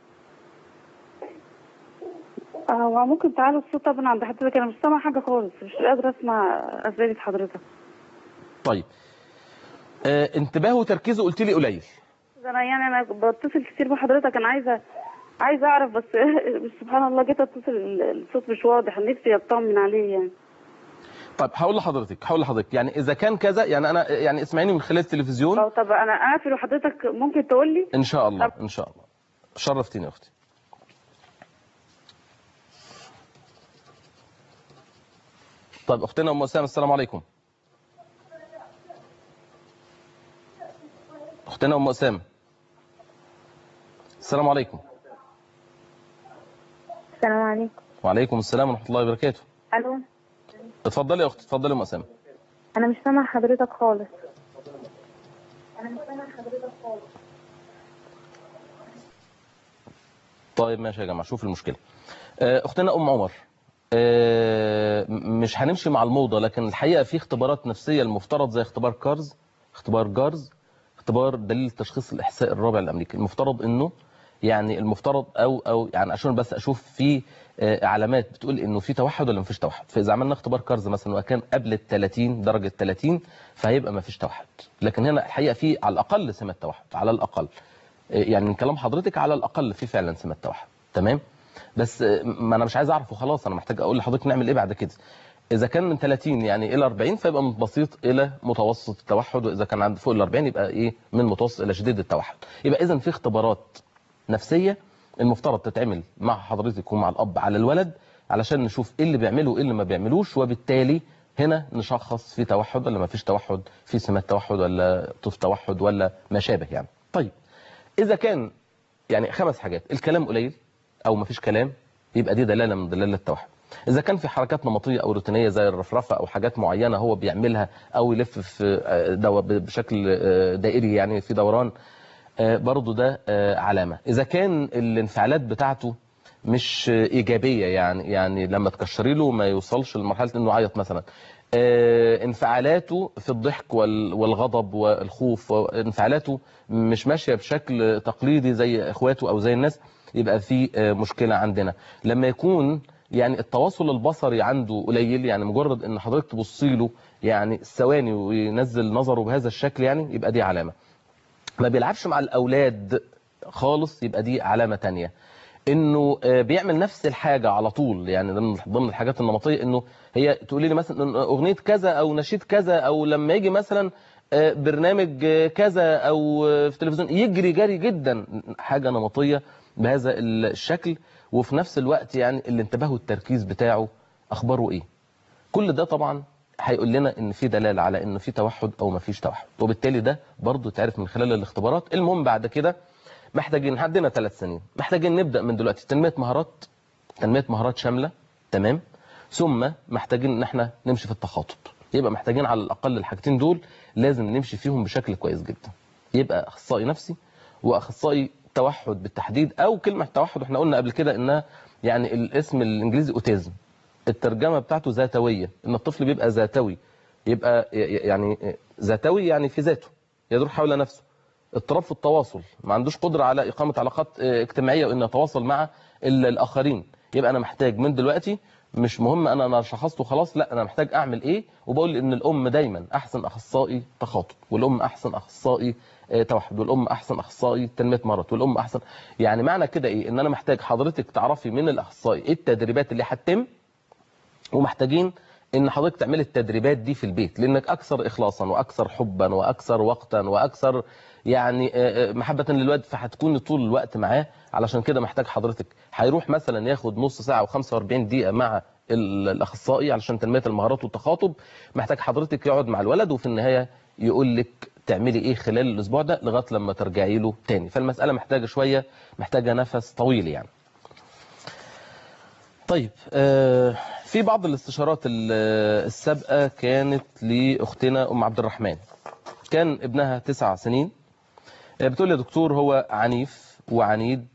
آه، هو ممكن تعالوا الصوت طبعا عند حضرتك انا مش سامعه حاجه خالص مش قادره اسمع اسئله حضرتك طيب آه، انتباهه وتركيزه قلت لي قليل انا يعني انا بتصل كتير بحضرتك انا عايزه عايزه اعرف بس بس سبحان الله جيت اتصل الصوت مش واضح نفسي اطمن عليه يعني طيب هقول لحضرتك هقول لحضرتك يعني اذا كان كذا يعني انا يعني اسمعيني من خلال التلفزيون أو طب انا اقفل وحضرتك ممكن تقول لي ان شاء الله ان شاء الله شرفتيني يا اختي طيب اختنا ام اسامه السلام عليكم اختنا ام اسامه السلام عليكم السلام عليكم وعليكم السلام ورحمه الله وبركاته الو اتفضلي يا اختي اتفضلي يا ام اسامه انا مش سامعه حضرتك خالص طيب ماشي يا جماعه شوف المشكله آه، اختنا ام عمر آه، م- مش هنمشي مع الموضه لكن الحقيقه في اختبارات نفسيه المفترض زي اختبار كارز اختبار جارز اختبار دليل تشخيص الاحساء الرابع الامريكي المفترض انه يعني المفترض او او يعني عشان بس اشوف في آه، علامات بتقول انه في توحد ولا مفيش توحد فاذا عملنا اختبار كارز مثلا وكان قبل ال 30 درجه 30 فهيبقى مفيش توحد لكن هنا الحقيقه في على الاقل سمه توحد على الاقل يعني من كلام حضرتك على الاقل في فعلا سمه توحد تمام بس آه، ما انا مش عايز اعرف وخلاص انا محتاج اقول لحضرتك نعمل ايه بعد كده اذا كان من 30 يعني الى 40 فيبقى من بسيط الى متوسط التوحد واذا كان عند فوق ال 40 يبقى ايه من متوسط الى شديد التوحد يبقى اذا في اختبارات نفسيه المفترض تتعمل مع حضرتك ومع الاب على الولد علشان نشوف ايه اللي بيعمله وايه اللي ما بيعملوش وبالتالي هنا نشخص في توحد ولا ما فيش توحد في سمات توحد ولا طف توحد ولا ما شابه يعني طيب اذا كان يعني خمس حاجات الكلام قليل او مفيش كلام يبقى دي دلاله من دلالات التوحد اذا كان في حركات نمطيه او روتينيه زي الرفرفه او حاجات معينه هو بيعملها او يلف في آه، دو بشكل آه، دائري يعني في دوران آه، برضو ده آه، علامه اذا كان الانفعالات بتاعته مش آه، ايجابيه يعني يعني لما تكشري له ما يوصلش لمرحله انه يعيط مثلا آه، انفعالاته في الضحك وال- والغضب والخوف انفعالاته مش ماشيه بشكل تقليدي زي اخواته او زي الناس يبقى في آه، مشكله عندنا لما يكون يعني التواصل البصري عنده قليل يعني مجرد ان حضرتك تبصي له يعني ثواني وينزل نظره بهذا الشكل يعني يبقى دي علامه ما بيلعبش مع الاولاد خالص يبقى دي علامه تانية انه آه، بيعمل نفس الحاجه على طول يعني ده من ضمن الحاجات النمطيه انه هي تقولي لي مثلا إن اغنيه كذا او نشيد كذا او لما يجي مثلا آه، برنامج آه، كذا او آه، في التلفزيون يجري جري جدا حاجه نمطيه بهذا الشكل وفي نفس الوقت يعني الانتباه والتركيز بتاعه اخباره ايه كل ده طبعا هيقول لنا ان في دلاله على ان في توحد او ما فيش توحد وبالتالي ده برضو تعرف من خلال الاختبارات المهم بعد كده محتاجين عندنا ثلاث سنين محتاجين نبدا من دلوقتي تنميه مهارات تنميه مهارات شامله تمام ثم محتاجين ان احنا نمشي في التخاطب يبقى محتاجين على الاقل الحاجتين دول لازم نمشي فيهم بشكل كويس جدا يبقى اخصائي نفسي واخصائي توحد بالتحديد او كلمه توحد احنا قلنا قبل كده انها يعني الاسم الانجليزي اوتيزم الترجمه بتاعته ذاتويه ان الطفل بيبقى ذاتوي يبقى ي- يعني ذاتوي يعني في ذاته يدور حول نفسه اضطراب في التواصل ما عندوش قدره على اقامه علاقات اه، اجتماعيه وانه يتواصل مع ال- الاخرين يبقى انا محتاج من دلوقتي مش مهم انا انا شخصته خلاص لا انا محتاج اعمل ايه وبقول ان الام دايما احسن اخصائي تخاطب والام احسن اخصائي اه، توحد والام احسن اخصائي تنميه مرض والام احسن يعني معنى كده ايه ان انا محتاج حضرتك تعرفي من الاخصائي ايه التدريبات اللي هتتم ومحتاجين ان حضرتك تعملي التدريبات دي في البيت لانك اكثر اخلاصا واكثر حبا واكثر وقتا واكثر يعني آه، آه، محبه للواد فهتكوني طول الوقت معاه علشان كده محتاج حضرتك هيروح مثلا ياخد نص ساعه و45 دقيقه مع ال- الاخصائي علشان تنميه المهارات والتخاطب محتاج حضرتك يقعد مع الولد وفي النهايه يقول لك تعملي ايه خلال الاسبوع ده لغايه لما ترجعي له تاني فالمساله محتاجه شويه محتاجه نفس طويل يعني طيب آه، في بعض الاستشارات ال- السابقة كانت لأختنا أم عبد الرحمن كان ابنها تسع سنين آه، بتقول لي يا دكتور هو عنيف وعنيد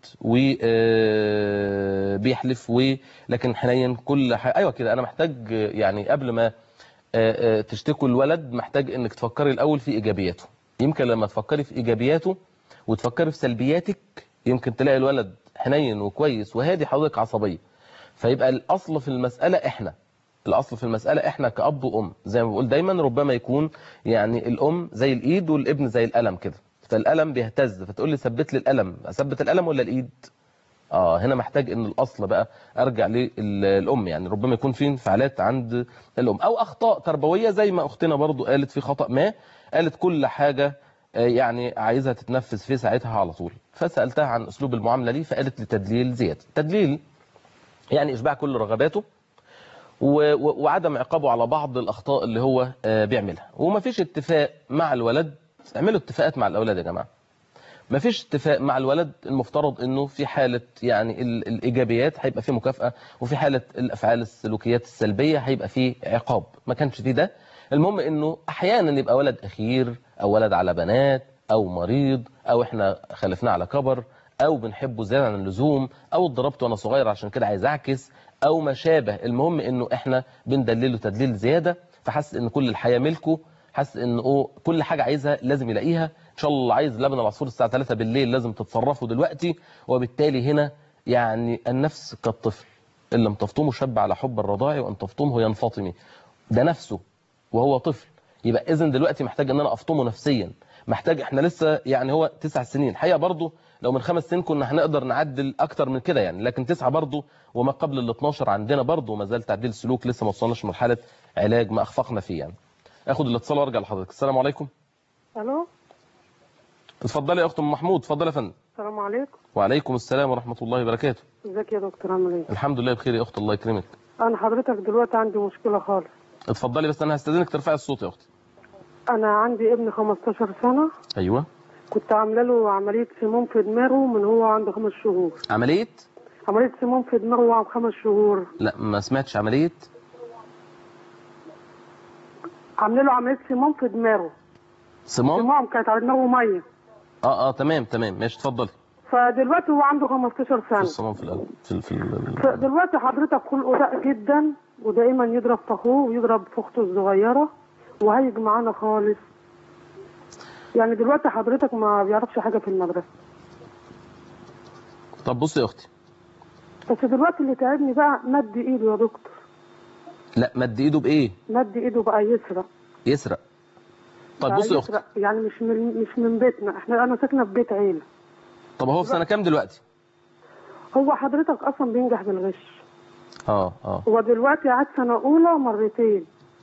وبيحلف ولكن حنين كل حاجة أيوة كده أنا محتاج آه، يعني قبل ما آه، آه، تشتكوا الولد محتاج انك تفكري الاول في ايجابياته يمكن لما تفكري في ايجابياته وتفكري في سلبياتك يمكن تلاقي الولد حنين وكويس وهادي حضرتك عصبيه فيبقى الاصل في المساله احنا الاصل في المساله احنا كاب وام زي ما بقول دايما ربما يكون يعني الام زي الايد والابن زي القلم كده فالقلم بيهتز فتقول لي ثبت لي القلم اثبت القلم ولا الايد اه هنا محتاج ان الاصل بقى ارجع للام يعني ربما يكون في انفعالات عند الام او اخطاء تربويه زي ما اختنا برضو قالت في خطا ما قالت كل حاجه آه، يعني عايزها تتنفذ في ساعتها على طول فسالتها عن اسلوب المعامله ليه فقالت لي تدليل زياده تدليل يعني اشباع كل رغباته و- و- وعدم عقابه على بعض الاخطاء اللي هو آه، بيعملها ومفيش اتفاق مع الولد اعملوا اتفاقات مع الاولاد يا جماعه مفيش اتفاق مع الولد المفترض انه في حاله يعني ال- الايجابيات هيبقى في مكافاه وفي حاله الافعال السلوكيات السلبيه هيبقى في عقاب ما كانش في ده المهم انه احيانا يبقى ولد اخير او ولد على بنات او مريض او احنا خلفناه على كبر او بنحبه زياده عن اللزوم او اتضربت وانا صغير عشان كده عايز اعكس او ما شابه المهم انه احنا بندلله تدليل زياده فحس ان كل الحياه ملكه حاسس ان هو كل حاجه عايزها لازم يلاقيها ان شاء الله عايز لبن العصفور الساعه 3 بالليل لازم تتصرفوا دلوقتي وبالتالي هنا يعني النفس كالطفل ان لم تفطمه شب على حب الرضاع وان تفطمه ينفطمي ده نفسه وهو طفل يبقى اذا دلوقتي محتاج ان انا افطمه نفسيا محتاج احنا لسه يعني هو تسع سنين الحقيقه برضه لو من خمس سنين كنا هنقدر نعدل اكتر من كده يعني لكن تسعه برضه وما قبل ال 12 عندنا برضه ما زال تعديل سلوك لسه ما وصلناش مرحله علاج ما اخفقنا فيه يعني اخد الاتصال وارجع لحضرتك السلام عليكم الو اتفضلي يا اخت ام محمود اتفضلي يا فندم السلام عليكم وعليكم السلام ورحمه الله وبركاته ازيك يا دكتور عامل ايه الحمد لله بخير يا اخت الله يكرمك انا حضرتك دلوقتي عندي مشكله خالص اتفضلي بس انا هستاذنك ترفعي الصوت يا اختي انا عندي ابن 15 سنه ايوه كنت عامله له عمليه سموم في دماغه من هو عنده خمس شهور عمليه عمليه سموم في دماغه وهو عنده خمس شهور لا ما سمعتش عمليه عامله له عمليه سموم في دماغه صمام سموم كانت على دماغه ميه اه اه تمام تمام ماشي اتفضلي فدلوقتي هو عنده 15 في سنه الصمام في القلب في ال- في ال- فدلوقتي حضرتك خلقه ضاق جدا ودائما يضرب في اخوه ويضرب في اخته الصغيره وهيج معانا خالص يعني دلوقتي حضرتك ما بيعرفش حاجه في المدرسه طب بصي يا اختي بس دلوقتي اللي تعبني بقى مد ايده يا دكتور لا مد ايده بايه مد ايده بقى يسرق يسرق طيب بقى بصي يا اختي يسرق. يعني مش من مش من بيتنا احنا انا ساكنه في بيت عيله طب هو في سنه كام دلوقتي هو حضرتك اصلا بينجح بالغش اه اه هو دلوقتي قعد سنه اولى مرتين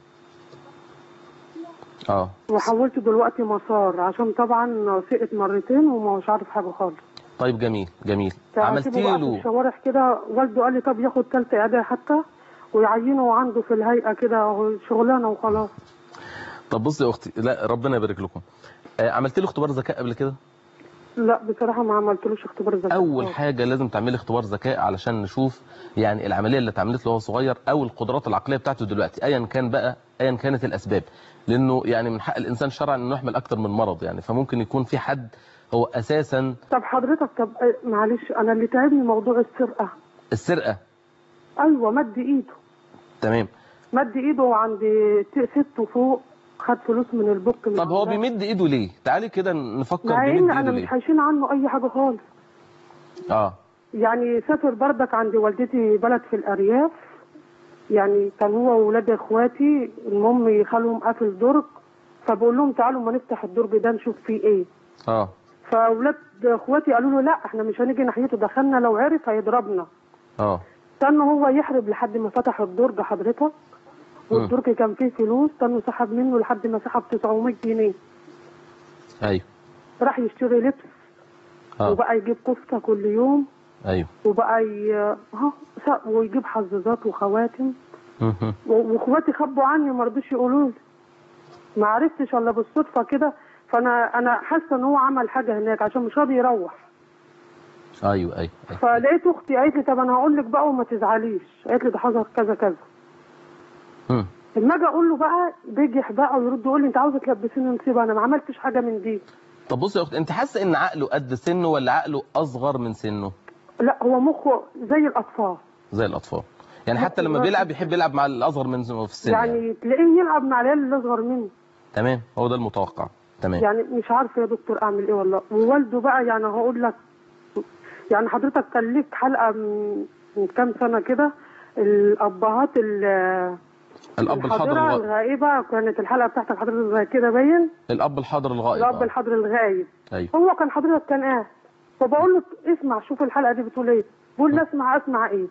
اه وحولته دلوقتي مسار عشان طبعا سقط مرتين وما مش عارف حاجه خالص طيب جميل جميل فهسيبه عملتي بقى في له الشوارع كده والده قال لي طب ياخد تالتة اعدادي حتى ويعينه عنده في الهيئه كده شغلانه وخلاص طب بصي يا اختي لا ربنا يبارك لكم آه عملت له اختبار ذكاء قبل كده لا بصراحه ما عملتلوش اختبار ذكاء اول خالص. حاجه لازم تعملي اختبار ذكاء علشان نشوف يعني العمليه اللي اتعملت له وهو صغير او القدرات العقليه بتاعته دلوقتي ايا كان بقى ايا كانت الاسباب لانه يعني من حق الانسان شرعا انه يحمل اكتر من مرض يعني فممكن يكون في حد هو اساسا طب حضرتك طب آه، معلش انا اللي تعبني موضوع السرقه السرقه ايوه مد ايده تمام مد ايده عند ت- ست فوق خد فلوس من البوك من طب هو عندها. بيمد ايده ليه تعالي كده نفكر مع بيمد ان ايده انا مش ليه هيشيل عنه اي حاجه خالص اه يعني سافر بردك عند والدتي بلد في الارياف يعني كان هو وولاد اخواتي المهم خالهم قافل درج فبقول لهم تعالوا ما نفتح الدرج ده نشوف فيه ايه اه فاولاد اخواتي قالوا له لا احنا مش هنيجي ناحيته دخلنا لو عرف هيضربنا اه استنى هو يحرب لحد ما فتح الدرج حضرتك والدرج كان فيه فلوس استنى سحب منه لحد ما سحب 900 جنيه ايوه راح يشتري لبس اه وبقى يجيب كفته كل يوم ايوه وبقى ي... ها س- ويجيب حظاظات وخواتم مهم. و- واخواتي خبوا عني ما رضوش يقولوا لي ما عرفتش الا بالصدفه كده فانا انا حاسه ان هو عمل حاجه هناك عشان مش راضي يروح ايوه ايوه أيوة. فلقيت اختي قالت لي طب انا هقول لك بقى وما تزعليش قالت لي ده حصل كذا كذا مم. لما اجي اقول له بقى بيجح بقى ويرد يقول لي انت عاوزه تلبسيني نصيبه انا ما عملتش حاجه من دي طب بصي يا اختي انت حاسه ان عقله قد سنه ولا عقله اصغر من سنه لا هو مخه زي الاطفال زي الاطفال يعني حتى لما بيلعب يحب يلعب مع الاصغر منه في السن يعني. يعني تلاقيه يلعب مع العيال اللي اصغر منه تمام هو ده المتوقع تمام يعني مش عارفه يا دكتور اعمل ايه والله ووالده بقى يعني هقول لك يعني حضرتك كان ليك حلقه من من كام سنه كده الابهات ال- الاب الحاضر الحاضره الغائب الغائبه كانت الحلقه بتاعتك حضرتك زي كده باين الاب الحاضر الغائب الاب آه. الحاضر الغايب ايوه هو كان حضرتك كان قاعد فبقول له اسمع شوف الحلقه دي بتقول ايه بقول لي اسمع اسمع ايه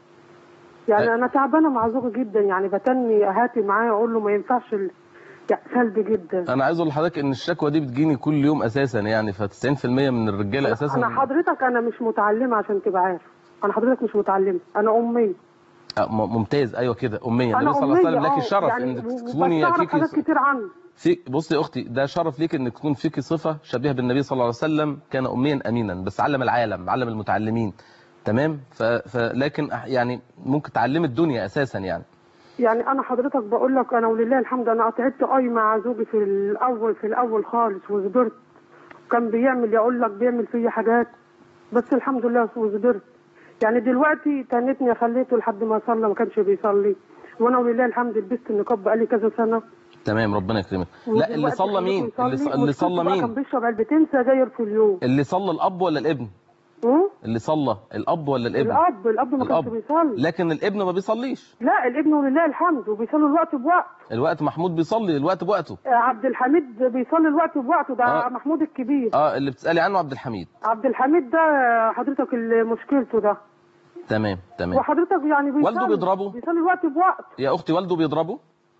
يعني أه. انا تعبانه مع زوجي جدا يعني بتني اهاتي معاه اقول له ما ينفعش ال... يعني سلبي جدا انا عايز اقول لحضرتك ان الشكوى دي بتجيني كل يوم اساسا يعني ف 90% من الرجاله اساسا انا حضرتك انا مش متعلمه عشان تبقى عارف انا حضرتك مش متعلمه انا اميه آه، م- ممتاز ايوه كده اميه انا النبي صلى الله عليه وسلم اميه لك آه، الشرف يعني انك و- تكوني وبستعرف فيكي حاجات كتير عنه في بصي يا اختي ده شرف ليك انك تكون فيكي صفه شبيهه بالنبي صلى الله عليه وسلم كان اميا امينا بس علم العالم علم المتعلمين تمام ف... فلكن أح- يعني ممكن تعلم الدنيا اساسا يعني يعني انا حضرتك بقول لك انا ولله الحمد انا تعبت اي مع زوجي في الاول في الاول خالص وصبرت كان بيعمل يقول لك بيعمل فيا حاجات بس الحمد لله وصبرت يعني دلوقتي تنتني خليته لحد ما صلى ما كانش بيصلي وانا ولله الحمد لبست النقاب بقالي كذا سنه تمام ربنا يكرمك لا اللي ودلوقتي صلى مين خليته اللي, يصلي. ص... اللي مشكلته صلى بقى كان مين بيشرب علبتين سجاير في اليوم اللي صلى الاب ولا الابن م? اللي صلى الاب ولا الابن الاب الاب ما كانش الاب بيصلي لكن الابن ما بيصليش لا الابن ولله الحمد وبيصلي الوقت بوقت الوقت محمود بيصلي الوقت بوقته آه، عبد الحميد بيصلي الوقت بوقته ده آه. محمود الكبير اه اللي بتسالي عنه عبد الحميد عبد الحميد ده حضرتك اللي مشكلته ده تمام تمام وحضرتك يعني بيصلي والده بيضربه؟ بيصلي الوقت بوقت يا اختي والده بيضربه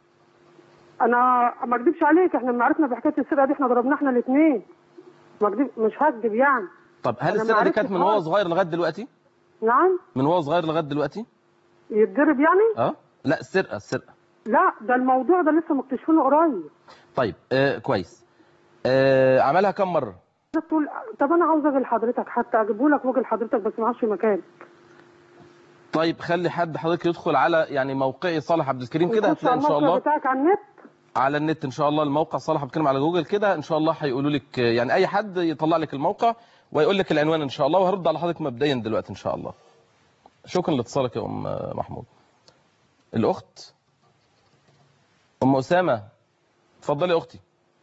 انا ما اكذبش عليك احنا لما عرفنا بحكايه السرقه دي احنا ضربنا احنا الاثنين ما اكذب مش هكذب يعني طب هل أنا ما السرقه دي عرفتش كانت من وهو خالص. صغير لغايه دلوقتي نعم من وهو صغير لغايه دلوقتي يتضرب يعني اه لا السرقه السرقه لا ده الموضوع ده لسه مكتشفينه قريب طيب آه كويس آه عملها كم مره تقول طب انا عاوز اجي لحضرتك حتى اجيبه لك واجي لحضرتك بس ما اعرفش مكان طيب خلي حد حضرتك يدخل على يعني موقعي صالح عبد الكريم كده يخش هتلاقي على ان شاء الموقع الله بتاعك على النت على النت ان شاء الله الموقع صالح عبد الكريم على جوجل كده ان شاء الله هيقولوا لك يعني اي حد يطلع لك الموقع ويقول لك العنوان ان شاء الله وهرد على حضرتك مبدئيا دلوقتي ان شاء الله شكرا لاتصالك يا ام محمود الاخت ام اسامه اتفضلي يا اختي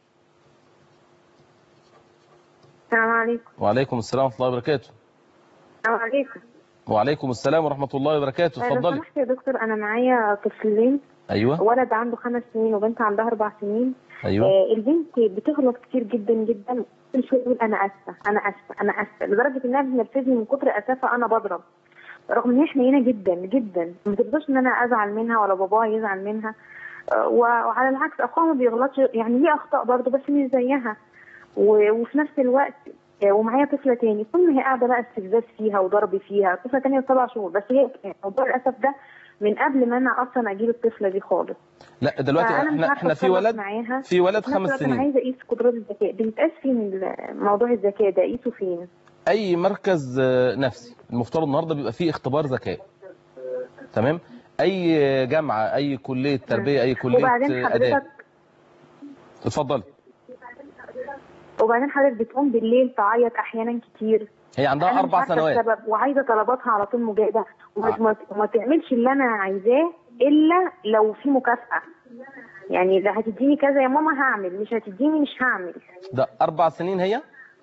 السلام عليكم وعليكم السلام ورحمه الله وبركاته السلام عليكم وعليكم السلام ورحمه الله وبركاته لو اتفضلي سمحت يا دكتور انا معايا طفلين ايوه ولد عنده خمس سنين وبنت عندها اربع سنين ايوه آه البنت بتغلط كتير جدا جدا كل شويه تقول انا اسفه انا اسفه انا اسفه لدرجه انها بتنرفزني من كتر اسفه انا بضرب رغم ان هي حنينه جدا جدا ما ترضاش ان انا ازعل منها ولا باباها يزعل منها آه، وعلى العكس اخوها ما بيغلطش يعني ليه اخطاء برضه بس مش زيها و- وفي نفس الوقت آه، ومعايا طفله تاني كل ما هي قاعده بقى استفزاز فيها وضرب فيها طفله تانيه سبع شهور بس هي موضوع الاسف ده من قبل ما انا اصلا اجيب الطفله دي خالص لا دلوقتي فأنا مش احنا عارفة احنا في أتصرف ولد معاها. في ولد في نفس خمس الوقت انا سنين عايزه اقيس قدرات الذكاء بيتقاس فين ال- موضوع الذكاء ده اقيسه فين؟ اي مركز آه، نفسي المفترض النهارده بيبقى فيه اختبار ذكاء تمام اي جامعه اي كليه تربيه اي كليه وبعدين آه، اداب حضرتك اتفضلي وبعدين حضرتك بتقوم بالليل تعيط احيانا كتير هي عندها أنا مش اربع عارفة سنوات السبب وعايزه طلباتها على طول مجاده وما آه. ما- ما تعملش اللي انا عايزاه الا لو في مكافاه يعني اذا هتديني كذا يا ماما هعمل مش هتديني مش هعمل ده اربع سنين هي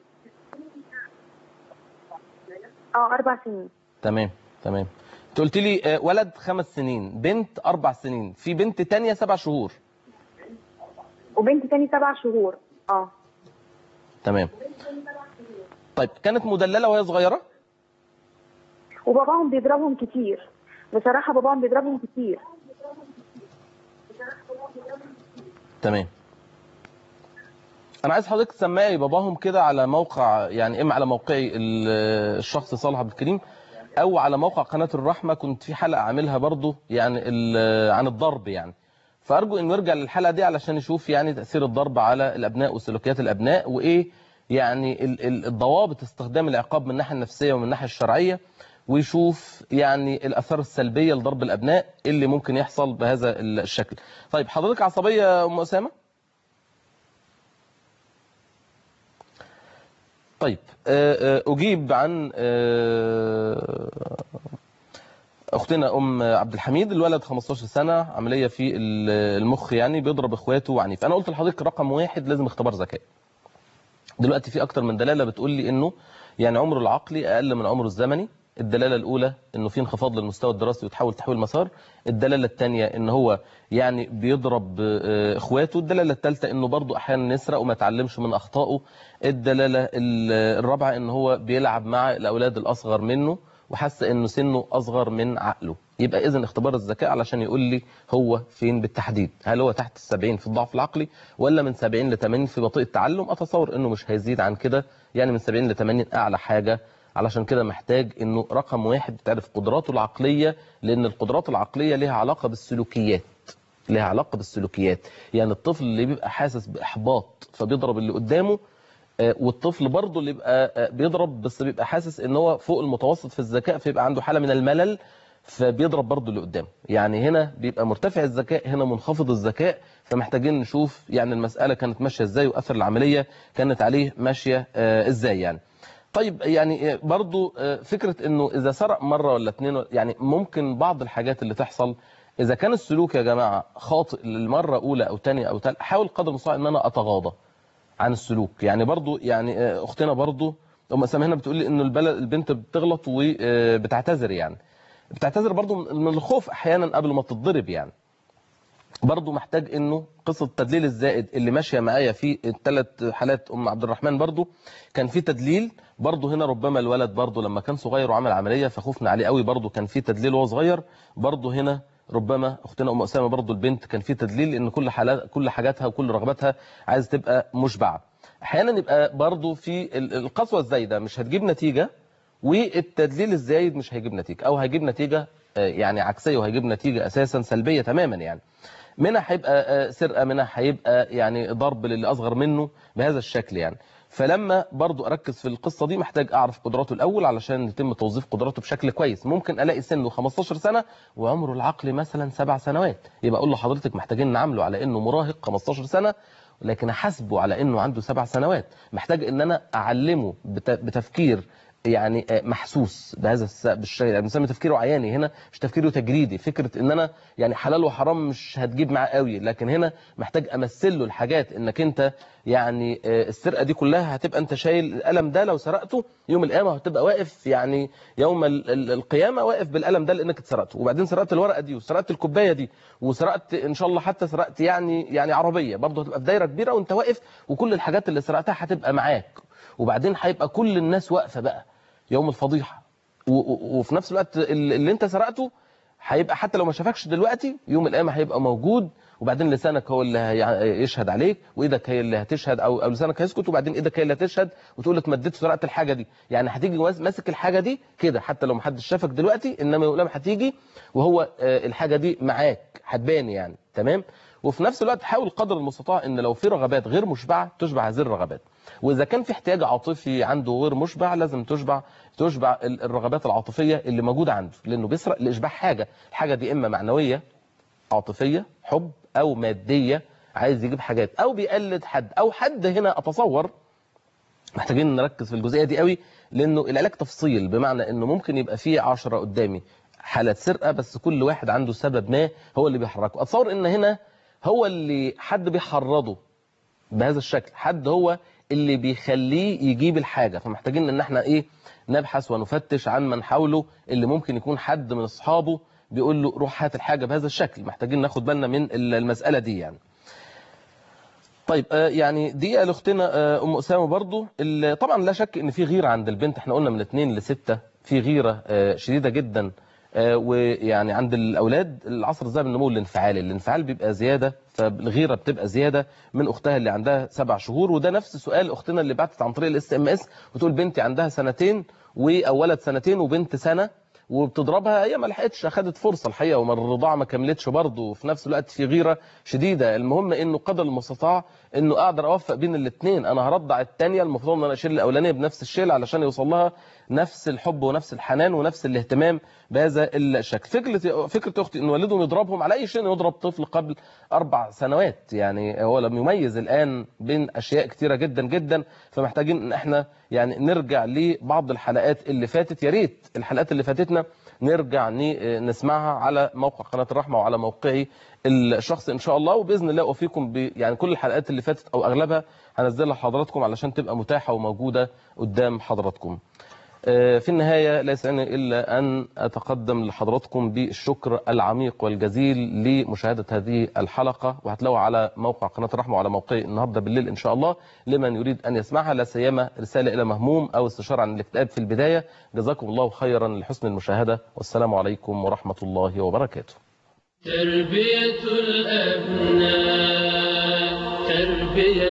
اه اربع سنين تمام تمام انت قلت لي آه، ولد خمس سنين بنت اربع سنين في بنت تانية سبع شهور وبنت تاني سبع شهور اه تمام طيب كانت مدلله وهي صغيره وباباهم بيضربهم كتير بصراحه باباهم بيضربهم كتير تمام انا عايز حضرتك تسمعي باباهم كده على موقع يعني اما على موقعي ال- الشخص صالح عبد الكريم او على موقع قناه الرحمه كنت في حلقه عاملها برضو يعني ال- عن الضرب يعني فارجو انه يرجع للحلقه دي علشان يشوف يعني تاثير الضرب على الابناء وسلوكيات الابناء وايه يعني ال- ال- الضوابط استخدام العقاب من الناحيه النفسيه ومن الناحيه الشرعيه ويشوف يعني الاثار السلبيه لضرب الابناء اللي ممكن يحصل بهذا الشكل طيب حضرتك عصبيه يا ام اسامه طيب آه، آه، أجيب عن آه، أختنا أم عبد الحميد الولد 15 سنة عملية في ال- المخ يعني بيضرب إخواته وعنيف أنا قلت لحضرتك رقم واحد لازم اختبار ذكاء دلوقتي في أكتر من دلالة بتقول لي إنه يعني عمره العقلي أقل من عمره الزمني الدلالة الأولى إنه في انخفاض للمستوى الدراسي وتحول تحويل مسار الدلالة الثانية إن هو يعني بيضرب آه، إخواته الدلالة الثالثة إنه برضه أحيانا يسرق وما يتعلمش من أخطائه الدلالة ال- الرابعة إن هو بيلعب مع الأولاد الأصغر منه وحس إنه سنه أصغر من عقله يبقى إذن اختبار الذكاء علشان يقول لي هو فين بالتحديد هل هو تحت السبعين في الضعف العقلي ولا من 70 ل 80 في بطيء التعلم أتصور إنه مش هيزيد عن كده يعني من 70 ل 80 أعلى حاجة علشان كده محتاج انه رقم واحد تعرف قدراته العقلية لان القدرات العقلية لها علاقة بالسلوكيات لها علاقة بالسلوكيات يعني الطفل اللي بيبقى حاسس بإحباط فبيضرب اللي قدامه آه، والطفل برضه اللي بيبقى آه، بيضرب بس بيبقى حاسس ان هو فوق المتوسط في الذكاء فيبقى عنده حالة من الملل فبيضرب برضه اللي قدامه يعني هنا بيبقى مرتفع الذكاء هنا منخفض الذكاء فمحتاجين نشوف يعني المسألة كانت ماشية ازاي واثر العملية كانت عليه ماشية آه، ازاي يعني طيب يعني برضو فكرة انه اذا سرق مرة ولا اتنين يعني ممكن بعض الحاجات اللي تحصل اذا كان السلوك يا جماعة خاطئ للمرة اولى او تانية او تالتة حاول قدر المستطاع ان انا اتغاضى عن السلوك يعني برضو يعني اختنا برضو ام اسامه هنا بتقول لي انه البلد البنت بتغلط وبتعتذر يعني بتعتذر برضو من الخوف احيانا قبل ما تتضرب يعني برضو محتاج انه قصه التدليل الزائد اللي ماشيه معايا في الثلاث حالات ام عبد الرحمن برضو كان في تدليل برضو هنا ربما الولد برضو لما كان صغير وعمل عمليه فخوفنا عليه قوي برضو كان في تدليل وهو صغير برضو هنا ربما اختنا ام اسامه برضو البنت كان في تدليل ان كل حالات كل حاجاتها وكل رغباتها عايزه تبقى مشبعه احيانا يبقى برضو في ال- القسوه الزايده مش هتجيب نتيجه والتدليل الزايد مش هيجيب نتيجه او هيجيب نتيجه آه، يعني عكسيه وهيجيب نتيجه اساسا سلبيه تماما يعني منها هيبقى آه، سرقه منها هيبقى يعني ضرب للي اصغر منه بهذا الشكل يعني فلما برضو اركز في القصه دي محتاج اعرف قدراته الاول علشان يتم توظيف قدراته بشكل كويس ممكن الاقي سنه 15 سنه وعمره العقلي مثلا سبع سنوات يبقى اقول لحضرتك محتاجين نعامله على انه مراهق 15 سنه لكن احاسبه على انه عنده سبع سنوات محتاج ان انا اعلمه بت- بتفكير يعني آه، محسوس بهذا الس... بالشيء يعني بنسمي تفكيره عياني هنا مش تفكيره تجريدي فكره ان انا يعني حلال وحرام مش هتجيب معاه قوي لكن هنا محتاج امثل له الحاجات انك انت يعني آه، السرقه دي كلها هتبقى انت شايل القلم ده لو سرقته يوم القيامه هتبقى واقف يعني يوم ال- ال- القيامه واقف بالقلم ده لانك اتسرقته وبعدين سرقت الورقه دي وسرقت الكوبايه دي وسرقت ان شاء الله حتى سرقت يعني يعني عربيه برضه هتبقى في دايره كبيره وانت واقف وكل الحاجات اللي سرقتها هتبقى معاك وبعدين هيبقى كل الناس واقفه بقى يوم الفضيحه و- و- وفي نفس الوقت ال- اللي انت سرقته هيبقى حتى لو ما شافكش دلوقتي يوم القيامه هيبقى موجود وبعدين لسانك هو اللي هي- يشهد عليك وايدك هي اللي هتشهد او او لسانك هيسكت وبعدين ايدك هي اللي هتشهد وتقول اتمددت وسرقت الحاجه دي يعني هتيجي واس- ماسك الحاجه دي كده حتى لو ما حدش شافك دلوقتي انما يوم القيامه هتيجي وهو آه، الحاجه دي معاك هتبان يعني تمام وفي نفس الوقت حاول قدر المستطاع ان لو في رغبات غير مشبعه تشبع هذه الرغبات واذا كان في احتياج عاطفي عنده غير مشبع لازم تشبع تشبع ال- الرغبات العاطفيه اللي موجوده عنده لانه بيسرق لاشباع حاجه الحاجه دي اما معنويه عاطفيه حب او ماديه عايز يجيب حاجات او بيقلد حد او حد هنا اتصور محتاجين نركز في الجزئيه دي قوي لانه العلاج تفصيل بمعنى انه ممكن يبقى فيه عشرة قدامي حالات سرقه بس كل واحد عنده سبب ما هو اللي بيحركه اتصور ان هنا هو اللي حد بيحرضه بهذا الشكل حد هو اللي بيخليه يجيب الحاجه فمحتاجين ان احنا ايه نبحث ونفتش عن من حوله اللي ممكن يكون حد من اصحابه بيقول له روح هات الحاجه بهذا الشكل محتاجين ناخد بالنا من المساله دي يعني طيب آه، يعني دقيقة لأختنا آه، أم أسامة برضو ال- طبعا لا شك إن في غيرة عند البنت احنا قلنا من اثنين لستة في غيرة آه، شديدة جدا آه، ويعني عند الأولاد العصر الذهبي النمو الانفعالي الانفعال بيبقى زيادة فالغيرة بتبقى زيادة من أختها اللي عندها سبع شهور وده نفس سؤال أختنا اللي بعتت عن طريق الاس ام اس وتقول بنتي عندها سنتين أو ولد سنتين وبنت سنة وبتضربها هي ما لحقتش اخدت فرصه الحقيقه وما الرضاعه ما كملتش برضه وفي نفس الوقت في غيره شديده المهم انه قدر المستطاع انه اقدر اوفق بين الاثنين انا هرضع الثانيه المفروض ان انا اشيل الاولانيه بنفس الشيل علشان يوصل لها نفس الحب ونفس الحنان ونفس الاهتمام بهذا الشكل فكره فكره اختي ان والدهم يضربهم على اي شيء يضرب طفل قبل اربع سنوات يعني هو لم يميز الان بين اشياء كتيره جدا جدا فمحتاجين ان احنا يعني نرجع لبعض الحلقات اللي فاتت يا ريت الحلقات اللي فاتتنا نرجع ن- نسمعها على موقع قناه الرحمه وعلى موقعي الشخصي ان شاء الله وباذن الله اوفيكم ب يعني كل الحلقات اللي فاتت او اغلبها هنزلها لحضراتكم علشان تبقى متاحه وموجوده قدام حضراتكم. آه، في النهاية لا يسعني إلا أن أتقدم لحضراتكم بالشكر العميق والجزيل لمشاهدة هذه الحلقة وهتلاقوا على موقع قناة الرحمة وعلى موقعي النهاردة بالليل إن شاء الله لمن يريد أن يسمعها لا سيما رسالة إلى مهموم أو استشارة عن الاكتئاب في البداية جزاكم الله خيرا لحسن المشاهدة والسلام عليكم ورحمة الله وبركاته تربية الأبناء تربية